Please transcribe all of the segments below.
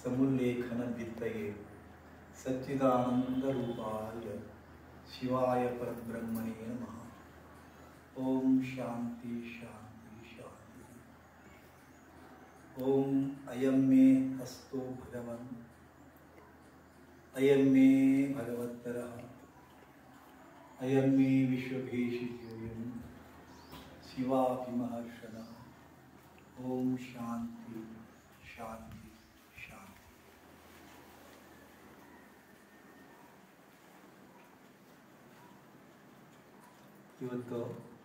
ಸಮುಲ್ಲೇಖನ ಬಿತ್ತಗೆ ಸಚ್ಚಿದಾನಂದ ರೂಪಾಯ ಶಿವಾಯ ಪರಬ್ರಹ್ಮಣೇ ನಮಃ ಓಂ ಶಾಂತಿ ಶಾಂತಿ ಶಾಂತಿ ಓಂ ಅಯಂ ಮೇ ಹಸ್ತೋ ಭಗವನ್ ಅಯಂ ಮೇ ಭಗವತ್ತರ ಅಯಂ ಮೇ ವಿಶ್ವಭೀಷಿಯೋಯಂ ಶಿವಾಪಿ ಮಹರ್ಷಣ ಓಂ ಶಾಂತಿ ಶಾಂತಿ ಶಾಂತಿ ಇವತ್ತು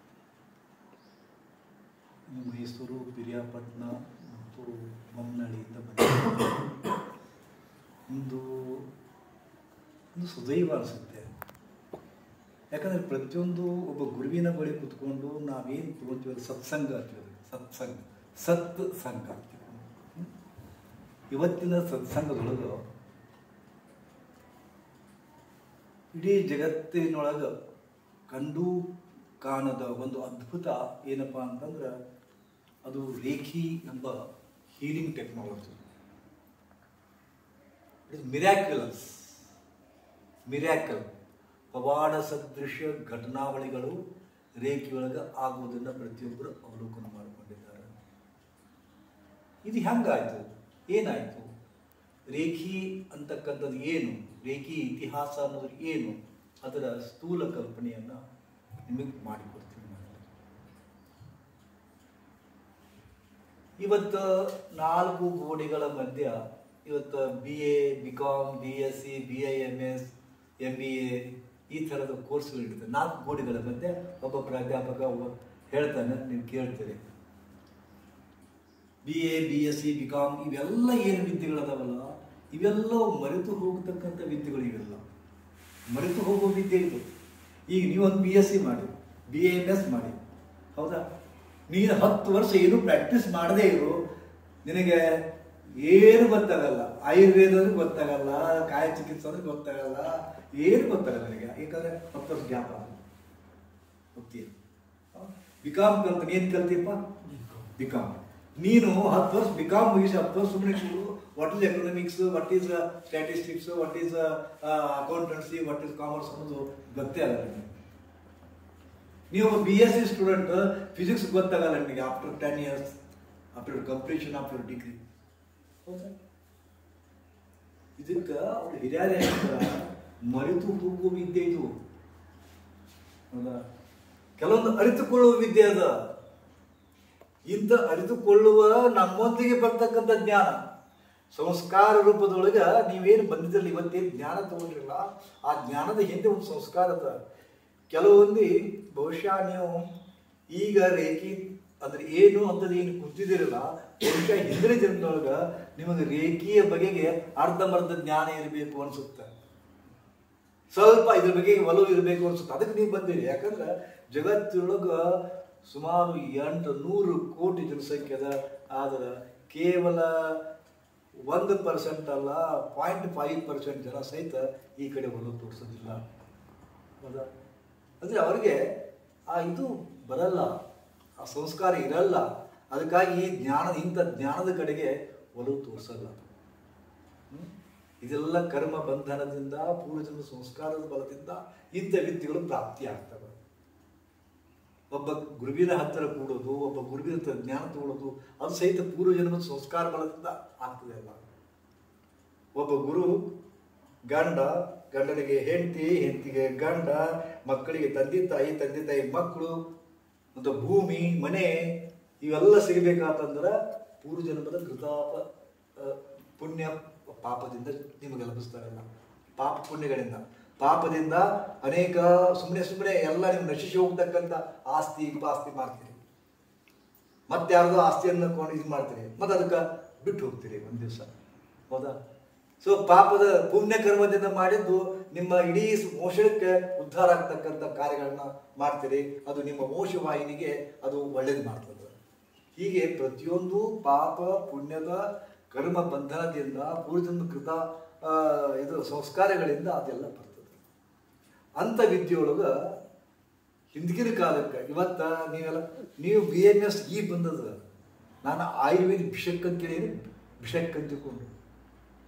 ಮೈಸೂರು ಪಿರಿಯಾಪಟ್ಟಣ ಮತ್ತು ಬೊಮ್ಮನಹಳ್ಳಿಯಿಂದ ಬಂದಿದೆ ಒಂದು ಒಂದು ಸುದೈವ ಅನಿಸುತ್ತೆ ಯಾಕಂದರೆ ಪ್ರತಿಯೊಂದು ಒಬ್ಬ ಗುರುವಿನ ಬಳಿ ಕುತ್ಕೊಂಡು ನಾವೇನು ತಗೊಳ್ತೀವಿ ಸತ್ಸಂಗ ಅಂತೀವಿ ಸತ್ಸಂಗ ಸತ್ ಸಂಘ ಅಂತೀವಿ ಹ್ಮ್? ಇವತ್ತಿನ ಸತ್ಸಂಗದೊಳಗೆ ಇಡೀ ಜಗತ್ತಿನೊಳಗೆ ಕಂಡು ಕಾಣದ ಒಂದು ಅದ್ಭುತ ಏನಪ್ಪ ಅಂತಂದ್ರೆ ಅದು ರೇಖಿ ಎಂಬ healing technology it is miraculous miracle ಪವಾಡ ಸದೃಶ ಘಟನಾವಳಿಗಳು ರೇಖೆಯೊಳಗೆ ಆಗುವುದನ್ನು ಪ್ರತಿಯೊಬ್ಬರು ಅವಲೋಕನ ಮಾಡಿಕೊಂಡಿದ್ದಾರೆ ಇದು ಹೆಂಗಾಯ್ತು ಏನಾಯ್ತು ರೇಖಿ ಅಂತಕ್ಕಂಥದ್ದು ಏನು ರೇಖಿ ಇತಿಹಾಸ ಅನ್ನೋದು ಏನು ಅದರ ಸ್ಥೂಲ ಕಲ್ಪನೆಯನ್ನು ನಿಮಗೆ ಮಾಡಿಕೊಡ್ತೀನಿ ನಾನು. ಇವತ್ತು ನಾಲ್ಕು ಗೋಡೆಗಳ ಮಧ್ಯ ಇವತ್ತು B A B com B S C B I M S M B A ಈ ಥರದ ಕೋರ್ಸ್ಗಳು ಇರ್ತದೆ ನಾಲ್ಕು ಗೋಡೆಗಳ ಮಧ್ಯೆ ಒಬ್ಬ ಪ್ರಾಧ್ಯಾಪಕ ಒಬ್ಬ ಹೇಳ್ತಾನೆ ನೀವು ಕೇಳ್ತೀರಿ B A B S C B com ಇವೆಲ್ಲ ಏನು ವಿದ್ಯೆಗಳದಾವಲ್ಲ ಇವೆಲ್ಲ ಮರೆತು ಹೋಗತಕ್ಕಂಥ ವಿದ್ಯೆಗಳು ಇವೆಲ್ಲ ಮರೆತು ಹೋಗೋ ವಿದ್ಯೆ ಇದು ಈಗ ನೀವೊಂದು ಬಿ ಎಸ್ ಸಿ ಮಾಡಿ ಬಿ ಎಮ್ ಎಸ್ ಮಾಡಿ ಹೌದಾ ನೀನು ಹತ್ತು ವರ್ಷ ಏನು ಪ್ರಾಕ್ಟೀಸ್ ಮಾಡದೇ ಇರು ನಿನಗೆ ಏನು ಗೊತ್ತಾಗಲ್ಲ ಆಯುರ್ವೇದ ಅಂದ್ರೆ ಗೊತ್ತಾಗಲ್ಲ ಕಾಯ ಚಿಕಿತ್ಸೆ ಅಂದ್ರೆ ಗೊತ್ತಾಗಲ್ಲ ಏನು ಗೊತ್ತಾಗಲ್ಲ ನನಗೆ ಯಾಕಂದ್ರೆ ಹತ್ತು ವರ್ಷ ಗ್ಯಾಪ್ ಆಗ ಓಕೆ ಬಿಕಾಮ್ ಕಲ್ತ ಏನ್ ಕಲ್ತಿಯಪ್ಪ ಬಿಕಾಮ್ ನೀನು ಹತ್ತು ವರ್ಷ ಬಿಕಾಮ್ ಮುಗಿಸಿ ಹತ್ತು ವರ್ಷ ಸುಮ್ಮನೆ what is economics what is statistics what is accountancy what is commerce ಅನ್ನೋದು ಗೊತ್ತೇ ಆಗಲ್ಲ ನಿನಗೆ ನೀವು B S C student physics ಗೊತ್ತಾಗಲ್ಲ ನಿಮಗೆ after ten years after completion of your degree ಇದಕ್ಕೆ ಅವ್ರು ಹಿರಿಯರೇ ಹೇಳ್ತಾರ ಮರೆತು ಹೋಗುವ ವಿದ್ಯೆ ಇದು ಹೌದಾ ಕೆಲವೊಂದು ಅರಿತುಕೊಳ್ಳುವ ವಿದ್ಯೆ ಅದ ಇಂಥ ಅರಿತುಕೊಳ್ಳುವ ನಮ್ಮೊಂದಿಗೆ ಬರ್ತಕ್ಕಂಥ ಜ್ಞಾನ ಸಂಸ್ಕಾರ ರೂಪದೊಳಗ ನೀವೇನು ಬಂದಿದ್ರಲ್ಲ ಇವತ್ತೇನು ಜ್ಞಾನ ತಗೊಂಡ್ರಲ್ಲ ಆ ಜ್ಞಾನದ ಹಿಂದೆ ಒಂದು ಸಂಸ್ಕಾರ ಅದ ಕೆಲವೊಂದು ಬಹುಶಃ ನೀವು ಈಗ ರೇಖಿ ಅಂದ್ರೆ ಏನು ಅಂತದ್ದು ಏನು ಕುಂತಿದ್ದೀರಲ್ಲ ಬಹುಶಃ ಹಿಂದಿನ ಜನ್ಮದೊಳಗ ನಿಮಗೆ ರೇಖಿಯ ಬಗೆಗೆ ಅರ್ಧಮರ್ಧ ಜ್ಞಾನ ಇರಬೇಕು ಅನ್ಸುತ್ತೆ ಸ್ವಲ್ಪ ಇದ್ರ ಬಗ್ಗೆ ಒಲವು ಇರಬೇಕು ಅನ್ಸುತ್ತೆ ಅದಕ್ಕೆ ನೀವು ಬಂದಿರಿ ಯಾಕಂದ್ರೆ ಜಗತ್ತಿನೊಳಗ ಸುಮಾರು ಎಂಟು ನೂರು ಕೋಟಿ ಜನಸಂಖ್ಯೆ ಅದ ಆದ್ರೆ ಕೇವಲ ಒಂದು ಪರ್ಸೆಂಟ್ ಅಲ್ಲ ಪಾಯಿಂಟ್ ಫೈವ್ ಪರ್ಸೆಂಟ್ ಜನ ಸಹಿತ ಈ ಕಡೆ ಒಲವು ತೋರಿಸೋದಿಲ್ಲ ಹೌದಾ ಅಂದ್ರೆ ಅವರಿಗೆ ಆ ಇದು ಬರಲ್ಲ ಆ ಸಂಸ್ಕಾರ ಇರಲ್ಲ ಅದಕ್ಕಾಗಿ ಈ ಜ್ಞಾನ ಇಂಥ ಜ್ಞಾನದ ಕಡೆಗೆ ಒಲವು ತೋರಿಸಲ್ಲ ಹ್ಮ್? ಇದೆಲ್ಲ ಕರ್ಮ ಬಂಧನದಿಂದ ಪೂರ್ವಜನ್ಮ ಸಂಸ್ಕಾರದ ಬಲದಿಂದ ಇಂಥ ವಿದ್ಯೆಗಳು ಪ್ರಾಪ್ತಿ ಆಗ್ತವೆ ಒಬ್ಬ ಗುರುವಿನ ಹತ್ತಿರ ಕೂಡೋದು ಒಬ್ಬ ಗುರುವಿನ ಹತ್ರ ಜ್ಞಾನ ತಗೊಳ್ಳೋದು ಅದು ಸಹಿತ ಪೂರ್ವಜನ್ಮದ ಸಂಸ್ಕಾರ ಬಲದಿಂದ ಆಗ್ತದೆ ಅಲ್ಲ ಒಬ್ಬ ಗುರು ಗಂಡ ಗಂಡನಿಗೆ ಹೆಂಡತಿ ಹೆಂಡತಿಗೆ ಗಂಡ ಮಕ್ಕಳಿಗೆ ತಂದೆ ತಾಯಿ ತಂದೆ ತಾಯಿ ಮಕ್ಕಳು ಮತ್ತು ಭೂಮಿ ಮನೆ ಇವೆಲ್ಲ ಸಿಗಬೇಕಾತಂದ್ರೆ ಪೂರ್ವಜನ್ಮದ ಕೃತಾಪ ಆ, ಪುಣ್ಯ ಪಾಪದಿಂದ ನಿಮಗೆ ಲಭಿಸ್ತಾರಲ್ಲ ಪಾಪ ಪುಣ್ಯಗಳಿಂದ ಪಾಪದಿಂದ ಅನೇಕ ಸುಮ್ಮನೆ ಸುಮ್ಮನೆ ಎಲ್ಲ ನೀವು ನಶಿಸಿ ಹೋಗ್ತಕ್ಕಂಥ ಆಸ್ತಿ ಪಾಸ್ತಿ ಮಾಡ್ತೀರಿ ಮತ್ತೆ ಯಾರ್ದೋ ಆಸ್ತಿಯನ್ನು ಕೊಂಡು ಇದು ಮಾಡ್ತೀರಿ ಮತ್ತೆ ಅದಕ್ಕೆ ಬಿಟ್ಟು ಹೋಗ್ತೀರಿ ಒಂದು ದಿವಸ ಹೌದಾ ಸೊ ಪಾಪದ ಪುಣ್ಯ ಕರ್ಮದಿಂದ ಮಾಡಿದ್ದು ನಿಮ್ಮ ಇಡೀ ಮೋಷಕ್ಕೆ ಉದ್ಧಾರ ಆಗ್ತಕ್ಕಂಥ ಕಾರ್ಯಗಳನ್ನ ಮಾಡ್ತೀರಿ ಅದು ನಿಮ್ಮ ಮೋಷವಾಹಿನಿಗೆ ಅದು ಒಳ್ಳೇದು ಮಾಡ್ತದೆ ಹೀಗೆ ಪ್ರತಿಯೊಂದು ಪಾಪ ಪುಣ್ಯದ ಕರ್ಮ ಬಂಧನದಿಂದ ಪೂರ್ವಜನ್ಮ ಕೃತ ಆ, ಇದು ಸಂಸ್ಕಾರಗಳಿಂದ ಅದೆಲ್ಲ ಬರ್ತದೆ ಅಂಥ ವಿದ್ಯೆಯೊಳಗ ಹಿಂದಿನ ಕಾಲಕ್ಕೆ ಇವತ್ತ ನೀವೆಲ್ಲ ನೀವು ಬಿ ಎಮ್ ಎಸ್ ಈ ಬಂದದ ನಾನು ಆಯುರ್ವೇದ ಭಿಷಕ್ ಅಂತ ಕೇಳಿ ಭಿಷಕ್ ಅಂತ ತಿಳ್ಕೊಂಡು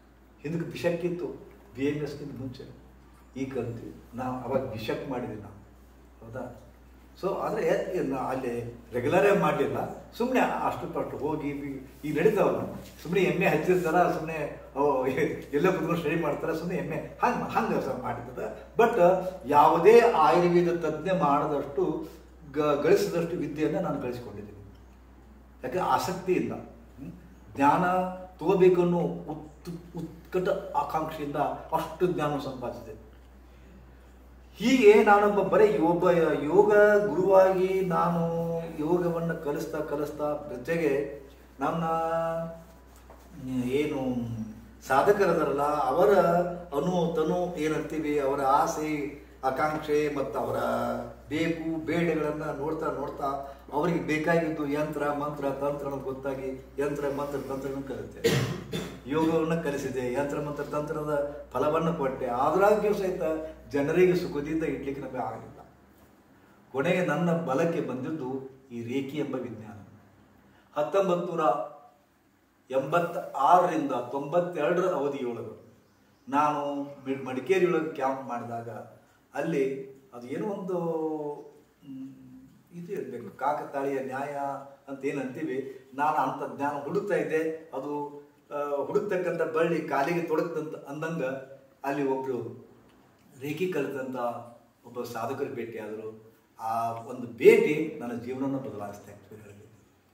ಹಿಂದಕ್ಕೆ ಬಿಷಕ್ ಇತ್ತು ಬಿ ಎಮ್ ಎಸ್ಗಿಂತ ಮುಂಚೆ ಈಗ ಕಲ್ತೀವಿ ನಾವು ಅವಾಗ ಬಿಷಕ್ ಮಾಡಿದ್ವಿ ನಾವು ಹೌದಾ ಸೊ ಆದರೆ ಅಲ್ಲಿ ರೆಗ್ಯುಲರೇ ಮಾಡಲಿಲ್ಲ ಸುಮ್ಮನೆ ಅಷ್ಟು ಪಟ್ಟು ಹೋಗಿ ಬಿ- ಈಗ ನಡೀತಾವಲ್ಲ ಸುಮ್ಮನೆ ಎಮ್ಮೆ ಹಚ್ಚಿರ್ತಾರ ಸುಮ್ಮನೆ ಎಲ್ಲ ಕುತ್ಕೊಂಡು ಸ್ಟಡಿ ಮಾಡ್ತಾರೆ ಸುಮ್ಮನೆ ಎಮ್ಮೆ ಹಂಗೆ ಹಂಗೆ ಸಹ ಮಾಡಿರ್ತದೆ ಬಟ್ ಯಾವುದೇ ಆಯುರ್ವೇದ ತಜ್ಞ ಮಾಡದಷ್ಟು ಗ ಗಳಿಸಿದಷ್ಟು ವಿದ್ಯೆಯನ್ನು ನಾನು ಗಳಿಸಿಕೊಂಡಿದ್ದೀನಿ ಯಾಕೆ ಆಸಕ್ತಿ ಇಲ್ಲ ಹ್ಮ್? ಜ್ಞಾನ ತಗೋಬೇಕನ್ನೋ ಉತ್ ಉತ್ಕಟ ಆಕಾಂಕ್ಷೆಯಿಂದ ಅಷ್ಟು ಜ್ಞಾನ ಸಂಪಾದಿಸಿದೆ ಹೀಗೆ ನಾನೊಬ್ಬ ಬರೀ ಒಬ್ಬ ಯೋಗ ಗುರುವಾಗಿ ನಾನು ಯೋಗವನ್ನು ಕಲಿಸ್ತಾ ಕಲಿಸ್ತಾ ಜೊತೆಗೆ ನನ್ನ ಮ್, ಏನು ಸಾಧಕರದಾರಲ್ಲ ಅವರ ಅನು ತನು ಏನಂತೀವಿ ಅವರ ಆಸೆ ಆಕಾಂಕ್ಷೆ ಮತ್ತು ಅವರ ಬೇಕು ಬೇಡೆಗಳನ್ನು ನೋಡ್ತಾ ನೋಡ್ತಾ ಅವರಿಗೆ ಬೇಕಾಗಿದ್ದು ಯಂತ್ರ ಮಂತ್ರ ತಂತ್ರ ಅನ್ನೋದು ಗೊತ್ತಾಗಿ ಯಂತ್ರ ಮಂತ್ರ ತಂತ್ರಗಳನ್ನು ಕಲಿತೆ ಯೋಗವನ್ನು ಕಲಿಸಿದೆ ಯಂತ್ರ ಮಂತ್ರ ತಂತ್ರದ ಫಲವನ್ನು ಕೊಟ್ಟೆ ಆದ್ರಾಗ್ಯೂ ಸಹಿತ ಜನರಿಗೆ ಸುಖದಿಂದ ಇಡ್ಲಿಕ್ಕೆ ನಮಗೆ ಆಗಲಿಲ್ಲ ಕೊನೆಗೆ ನನ್ನ ಬಲಕ್ಕೆ ಬಂದಿದ್ದು ಈ ರೇಖಿ ಎಂಬ ವಿಜ್ಞಾನ ಹತ್ತೊಂಬತ್ತು ನೂರ ಎಂಬತ್ತ ಆರರಿಂದ ತೊಂಬತ್ತೆರಡರ ಅವಧಿಯೊಳಗೆ ನಾನು ಮಿ- ಮಡಿಕೇರಿಯೊಳಗೆ ಕ್ಯಾಂಪ್ ಮಾಡಿದಾಗ ಅಲ್ಲಿ ಅದು ಏನೋ ಒಂದು ಮ್, ಇದು ಇರಬೇಕು ಕಾಕತಾಳೀಯ ನ್ಯಾಯ ಅಂತ ಏನು ಅಂತೀವಿ ನಾನು ಅಂಥ ಜ್ಞಾನ ಹುಡುಕ್ತಾ ಇದ್ದೆ ಅದು ಆ, ಹುಡುಕ್ತಕ್ಕಂಥ ಬಳ್ಳಿ ಕಾಲಿಗೆ ತೊಡಗ್ತಂತ ಅಂದಂಗ ಅಲ್ಲಿ ಒಬ್ಬರು ರೇಖಿ ಕಲಿತಂಥ ಒಬ್ಬ ಸಾಧಕರು ಭೇಟಿಯಾದರು ಆ ಒಂದು ಭೇಟಿ ನನ್ನ ಜೀವನವನ್ನು ಬದಲಾಯಿಸ್ತಾ ಆ್ಯಕ್ಚುಲಿ ಹೇಳಿ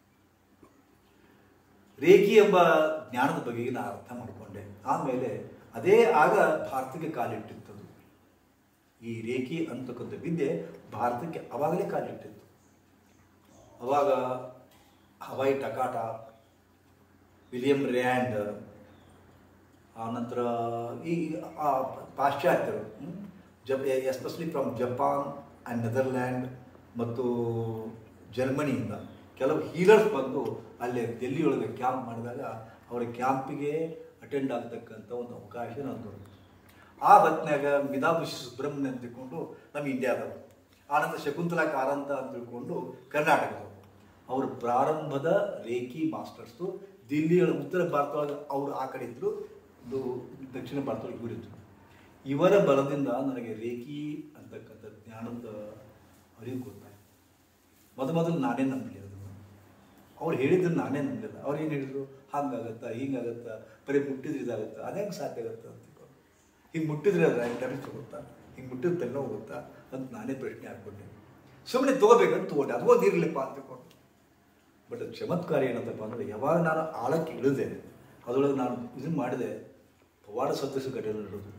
ರೇಖಿ ಎಂಬ ಜ್ಞಾನದ ಬಗ್ಗೆ ನಾನು ಅರ್ಥ ಮಾಡಿಕೊಂಡೆ ಆಮೇಲೆ ಅದೇ ಆಗ ಭಾರತಕ್ಕೆ ಕಾಲಿಟ್ಟಿತ್ತದು ಈ ರೇಖಿ ಅಂತಕ್ಕಂಥ ವಿದ್ಯೆ ಭಾರತಕ್ಕೆ ಅವಾಗಲೇ ಕಾಲಿಟ್ಟಿತ್ತು ಅವಾಗ ಹವಾಯಿ ಟಕಾಟ ವಿಲಿಯಂ ರ್ಯಾಂಡ್ ಆನಂತರ ಈ ಆ ಪಾಶ್ಚಾತ್ಯರು ಹ್ಮ್, ಜಪ್ especially from Japan and Netherland ಮತ್ತು ಜರ್ಮನಿಯಿಂದ ಕೆಲವು ಹೀಲರ್ಸ್ ಬಂದು ಅಲ್ಲೇ ಡೆಲ್ಲಿಯೊಳಗೆ ಕ್ಯಾಂಪ್ ಮಾಡಿದಾಗ ಅವರ ಕ್ಯಾಂಪಿಗೆ ಅಟೆಂಡ್ ಆಗ್ತಕ್ಕಂಥ ಒಂದು ಅವಕಾಶ ನಾನು ದೊರಕಿತು ಆ ಹೊತ್ತಿನಾಗ ಮಿದಾಭುಷಿ ಸುಬ್ರಹ್ಮಣ್ಯ ಅಂತ ತಿಳ್ಕೊಂಡು ನಮ್ಮ ಇಂಡಿಯಾದವರು ಆನಂತರ ಶಕುಂತಲಾ ಕಾರಂತ ಅಂತ ತಿಳ್ಕೊಂಡು ಕರ್ನಾಟಕದವರು ಅವರು ಪ್ರಾರಂಭದ ರೇಖಿ ಮಾಸ್ಟರ್ಸು ದಿಲ್ಲಿಯೊಳ ಉತ್ತರ ಭಾರತದೊಳಗೆ ಅವರು ಆ ಕಡೆ ಇದ್ದರು ಇದು ದಕ್ಷಿಣ ಭಾರತದೊಳಗೆ ಇವರಿದ್ರು ಇವರ ಬಲದಿಂದ ನನಗೆ ರೇಖಿ ಅಂತಕ್ಕಂಥ ಜ್ಞಾನದ ಅರಿವು ಗೊತ್ತಾಯ್ತು ಮೊದ ಮೊದಲು ನಾನೇ ನಂಬಲಿಲ್ಲ ಅದನ್ನು ಅವ್ರು ಹೇಳಿದ್ರು ನಾನೇ ನಂಬಲಿಲ್ಲ ಅವ್ರು ಏನು ಹೇಳಿದ್ರು ಹಂಗಾಗತ್ತಾ ಹಿಂಗಾಗತ್ತಾ ಬರೀ ಮುಟ್ಟಿದ್ರೆ ಇದಾಗತ್ತಾ ಅದು ಹೆಂಗೆ ಸಾಧ್ಯ ಆಗುತ್ತಾ ಅಂತ ತಿಳ್ಕೊಂಡು ಹಿಂಗೆ ಮುಟ್ಟಿದ್ರೆ ಅದು ಡ್ಯಾಮೇಜ್ ಹೋಗುತ್ತಾ ಹಿಂಗೆ ಮುಟ್ಟಿದ್ರೆ ತಲೆ ಹೋಗುತ್ತಾ ಅಂತ ನಾನೇ ಪ್ರಶ್ನೆ ಹಾಕ್ಕೊಂಡೆ ಸುಮ್ಮನೆ ತೊಗೋಬೇಕಂತ ತೊಗೊಂಡೆ ಅದು ಒಂದು ಇರಲಿಪ್ಪ ಅಂತ ತಿಳ್ಕೊಂಡು ಬಟ್ ಚಮತ್ಕಾರ ಏನಂತಪ್ಪ ಅಂದರೆ ಯಾವಾಗ ನಾನು ಆಳಕ್ಕೆ ಇಳಿದೆ ಅದರೊಳಗೆ ನಾನು ಇದನ್ನು ಮಾಡಿದೆ ಪವಾಡ ಸದಸ್ಯ ಘಟನೆ ನಡೆದು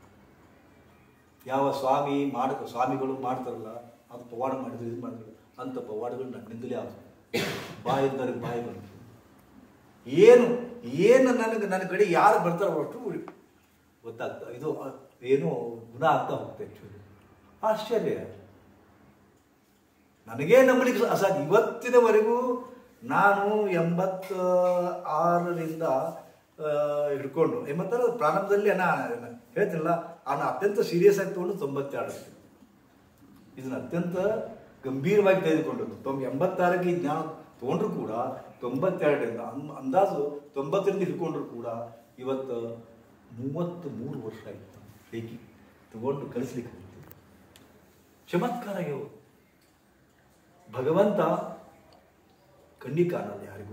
ಯಾವ ಸ್ವಾಮಿ ಮಾಡ ಸ್ವಾಮಿಗಳು ಮಾಡ್ತಾರಲ್ಲ ಅದು ಪವಾಡ ಮಾಡಿದ್ರು ಇದು ಮಾಡಿದ್ರು ಅಂಥ ಪವಾಡಗಳು ನನ್ನಿಂದಲೇ ಆದವು ಬಾಯಿದ್ದಾರೆ ಬಾಯಿ ಬಂತು ಏನು ಏನು ನನಗೆ ನನ್ನ ಕಡೆ ಯಾರು ಬರ್ತಾರೋ ಅಷ್ಟು ಗೊತ್ತಾಗ್ತಾ ಇದು ಅ- ಏನು ಗುಣ ಆಗ್ತಾ ಹೋಗುತ್ತೆ ಆ್ಯಕ್ಚುಲಿ ಆಶ್ಚರ್ಯ ನನಗೇ ನಂಬಲಿಕ್ಕೆ ಅಸಾಧ್ಯ ಇವತ್ತಿನವರೆಗೂ ನಾನು ಎಂಬತ್ತ ಆರರಿಂದ ಆ, ಹಿಡ್ಕೊಂಡು ಎಂಬತ್ತರ ಪ್ರಾರಂಭದಲ್ಲಿ ನಾನು ಹೇಳ್ತಿಲ್ಲ ನಾನು ಅತ್ಯಂತ ಸೀರಿಯಸ್ ಆಗಿ ತಗೊಂಡು ತೊಂಬತ್ತೆರಡು ಇದನ್ನ ಅತ್ಯಂತ ಗಂಭೀರವಾಗಿ ತೆಗೆದುಕೊಂಡದ್ದು ತೊಂಬ ಎಂಬತ್ತಾರಕ್ಕೆ ಈ ಜ್ಞಾನ ತಗೊಂಡ್ರು ಕೂಡ ತೊಂಬತ್ತೆರಡರಿಂದ ಅನ್- ಅಂದಾಜು ತೊಂಬತ್ತರಿಂದ ಹಿಡ್ಕೊಂಡ್ರು ಕೂಡ ಇವತ್ತು ಮೂವತ್ತು ಮೂರು ವರ್ಷ ಆಯಿತು ರೇಖಿ ತಗೊಂಡು ಕಲಿಸ್ಲಿಕ್ಕೆ ಆಯ್ತು. ಚಮತ್ಕಾರ ಇವು ಭಗವಂತ ಕಣ್ಣಿ ಕಾಣಲ್ಲ ಯಾರಿಗೂ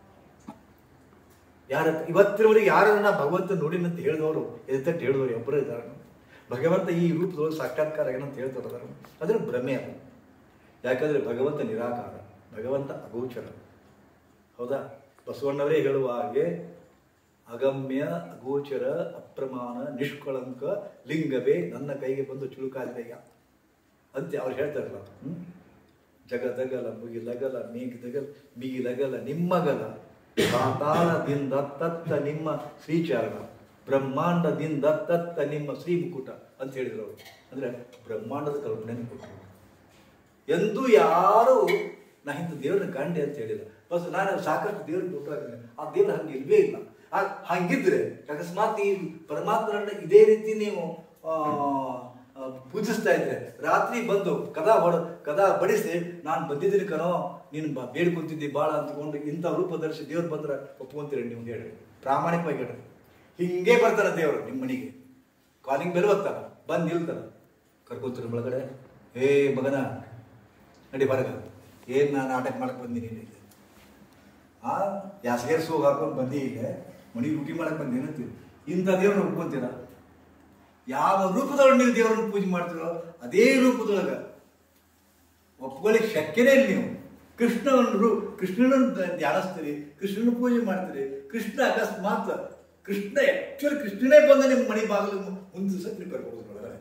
ಯಾರ ಇವತ್ತಿನವರೆಗೆ ಯಾರನ್ನ ಭಗವಂತ ನೋಡಿನಂತ ಹೇಳಿದವರು ಎದೆತಟ್ಟು ಹೇಳಿದವರು ಒಬ್ಬರು ಇದ್ದಾರೆ ಭಗವಂತ ಈ ರೂಪದೊಳಗೆ ಸಾಕ್ಷಾತ್ಕಾರ ಏನಂತ ಹೇಳ್ತಾರೆ ಅದರ ಭ್ರಮೆ ಅದು ಯಾಕಂದ್ರೆ ಭಗವಂತ ನಿರಾಕಾರ ಭಗವಂತ ಅಗೋಚರ ಹೌದಾ ಬಸವಣ್ಣವರೇ ಹೇಳುವ ಹಾಗೆ ಅಗಮ್ಯ ಅಗೋಚರ ಅಪ್ರಮಾಣ ನಿಷ್ಕಳಂಕ ಲಿಂಗವೇ ನನ್ನ ಕೈಗೆ ಬಂದು ಚುಳುಕಾಲಿದೆಯ ಅಂತ ಅವ್ರು ಹೇಳ್ತಾರಲ್ಲ ಹ್ಮ್ ಜಗದಗಲ ಮುಗಿಲಗಲ ಮೇಘದಗಲ ಮಿಗಿಲಗಲ ನಿಮ್ಮಗಲ ಪಾತಾಳದಿಂದ ತತ್ತ ನಿಮ್ಮ ಶ್ರೀಚರಣ ಬ್ರಹ್ಮಾಂಡದಿಂದ ತತ್ತ ನಿಮ್ಮ ಶ್ರೀ ಮುಕುಟ ಅಂತ ಹೇಳಿದ್ರು ಅವರು ಅಂದ್ರೆ ಬ್ರಹ್ಮಾಂಡದ ಕಲ್ಪನೆ ಕೊಟ್ಟರು ಎಂದೂ ಯಾರು ನಾ ಇಂಥ ದೇವ್ರನ್ನ ಕಂಡೆ ಅಂತ ಹೇಳಿಲ್ಲ ಬಸ್ ನಾನು ಸಾಕಷ್ಟು ದೇವ್ರನ್ನ ಬಿಟ್ಟು ಆ ದೇವ್ರ ಹಂಗೆ ಇಲ್ವೇ ಇಲ್ಲ ಆ- ಹಂಗಿದ್ರೆ ಅಕಸ್ಮಾತ್ ಈ ಪರಮಾತ್ಮರನ್ನ ಇದೇ ರೀತಿ ನೀವು ಆ, ಆ, ಪೂಜಿಸ್ತಾ ಇದ್ರೆ ರಾತ್ರಿ ಬಂದು ಕದಾ ಹೊಡ ಕದಾ ಬಡಿಸಿ ನಾನು ಬಂದಿದ್ದೀನಿ ಕಣೋ ನೀನು ಬ ಬೇಡ್ಕೊಂತಿದ್ದಿ ಭಾಳ ಅಂದ್ಕೊಂಡು ಇಂಥ ರೂಪ ಧರಿಸಿ ದೇವ್ರು ಬಂದ್ರೆ ಒಪ್ಕೊಂತೀರಿ ನೀವು ಹೇಳ್ರಿ ಪ್ರಾಮಾಣಿಕವಾಗಿ ಹೇಳ್ರಿ ಹಿಂಗೆ ಬರ್ತಾರ ದೇವರು ನಿಮ್ಮ ಮನೆಗೆ ಕಾಲಿಂಗ್ ಬೆಲ್ ಒತ್ತಾರ ಬಂದು ನಿಲ್ತಾರ ಕರ್ಕೋತೀರ ಒಳಗಡೆ ಏ ಮಗನ ನಡಿ ಹೊರಗ ಏನ್ ನಾನು ನಾಟಕ ಮಾಡಕ್ ಬಂದೀನಿ ಇಲ್ಲಿ ಆ ಯಾಸಗೇರ್ ಸೋಗ್ ಹಾಕೊಂಡು ಬಂದಿ ಈಗ ಮನೆಗೆ ಊಟಿ ಮಾಡಕ್ ಬಂದೇನಂತೀವಿ ಇಂಥ ದೇವ್ರನ್ನ ಒಪ್ಕೊಂತೀರ ಯಾವ ರೂಪದೊಳಗೆ ನೀವು ದೇವರನ್ನ ಪೂಜೆ ಮಾಡ್ತೀರೋ ಅದೇ ರೂಪದೊಳಗ ಒಪ್ಕೊಳ್ಳಿಕ್ ಶಕ್ಯನೇ ಇಲ್ಲ ನೀವು ಕೃಷ್ಣನ ರೂ ಕೃಷ್ಣನ ಧ್ಯಾನಿಸ್ತೀರಿ ಕೃಷ್ಣನ ಪೂಜೆ ಮಾಡ್ತೀರಿ ಕೃಷ್ಣ ಅಕಸ್ಮಾತ್ ಕೃಷ್ಣ ಆಕ್ಚುಲಿ ಕೃಷ್ಣನೇ ಬಂದ ನಿಮ್ಮ ಮನೆ ಬಾಗಿಲು ಮುಂದೆ ದಿವಸ ನೀವು ಕರ್ಕೊಂಡು ಒಳಗಡೆ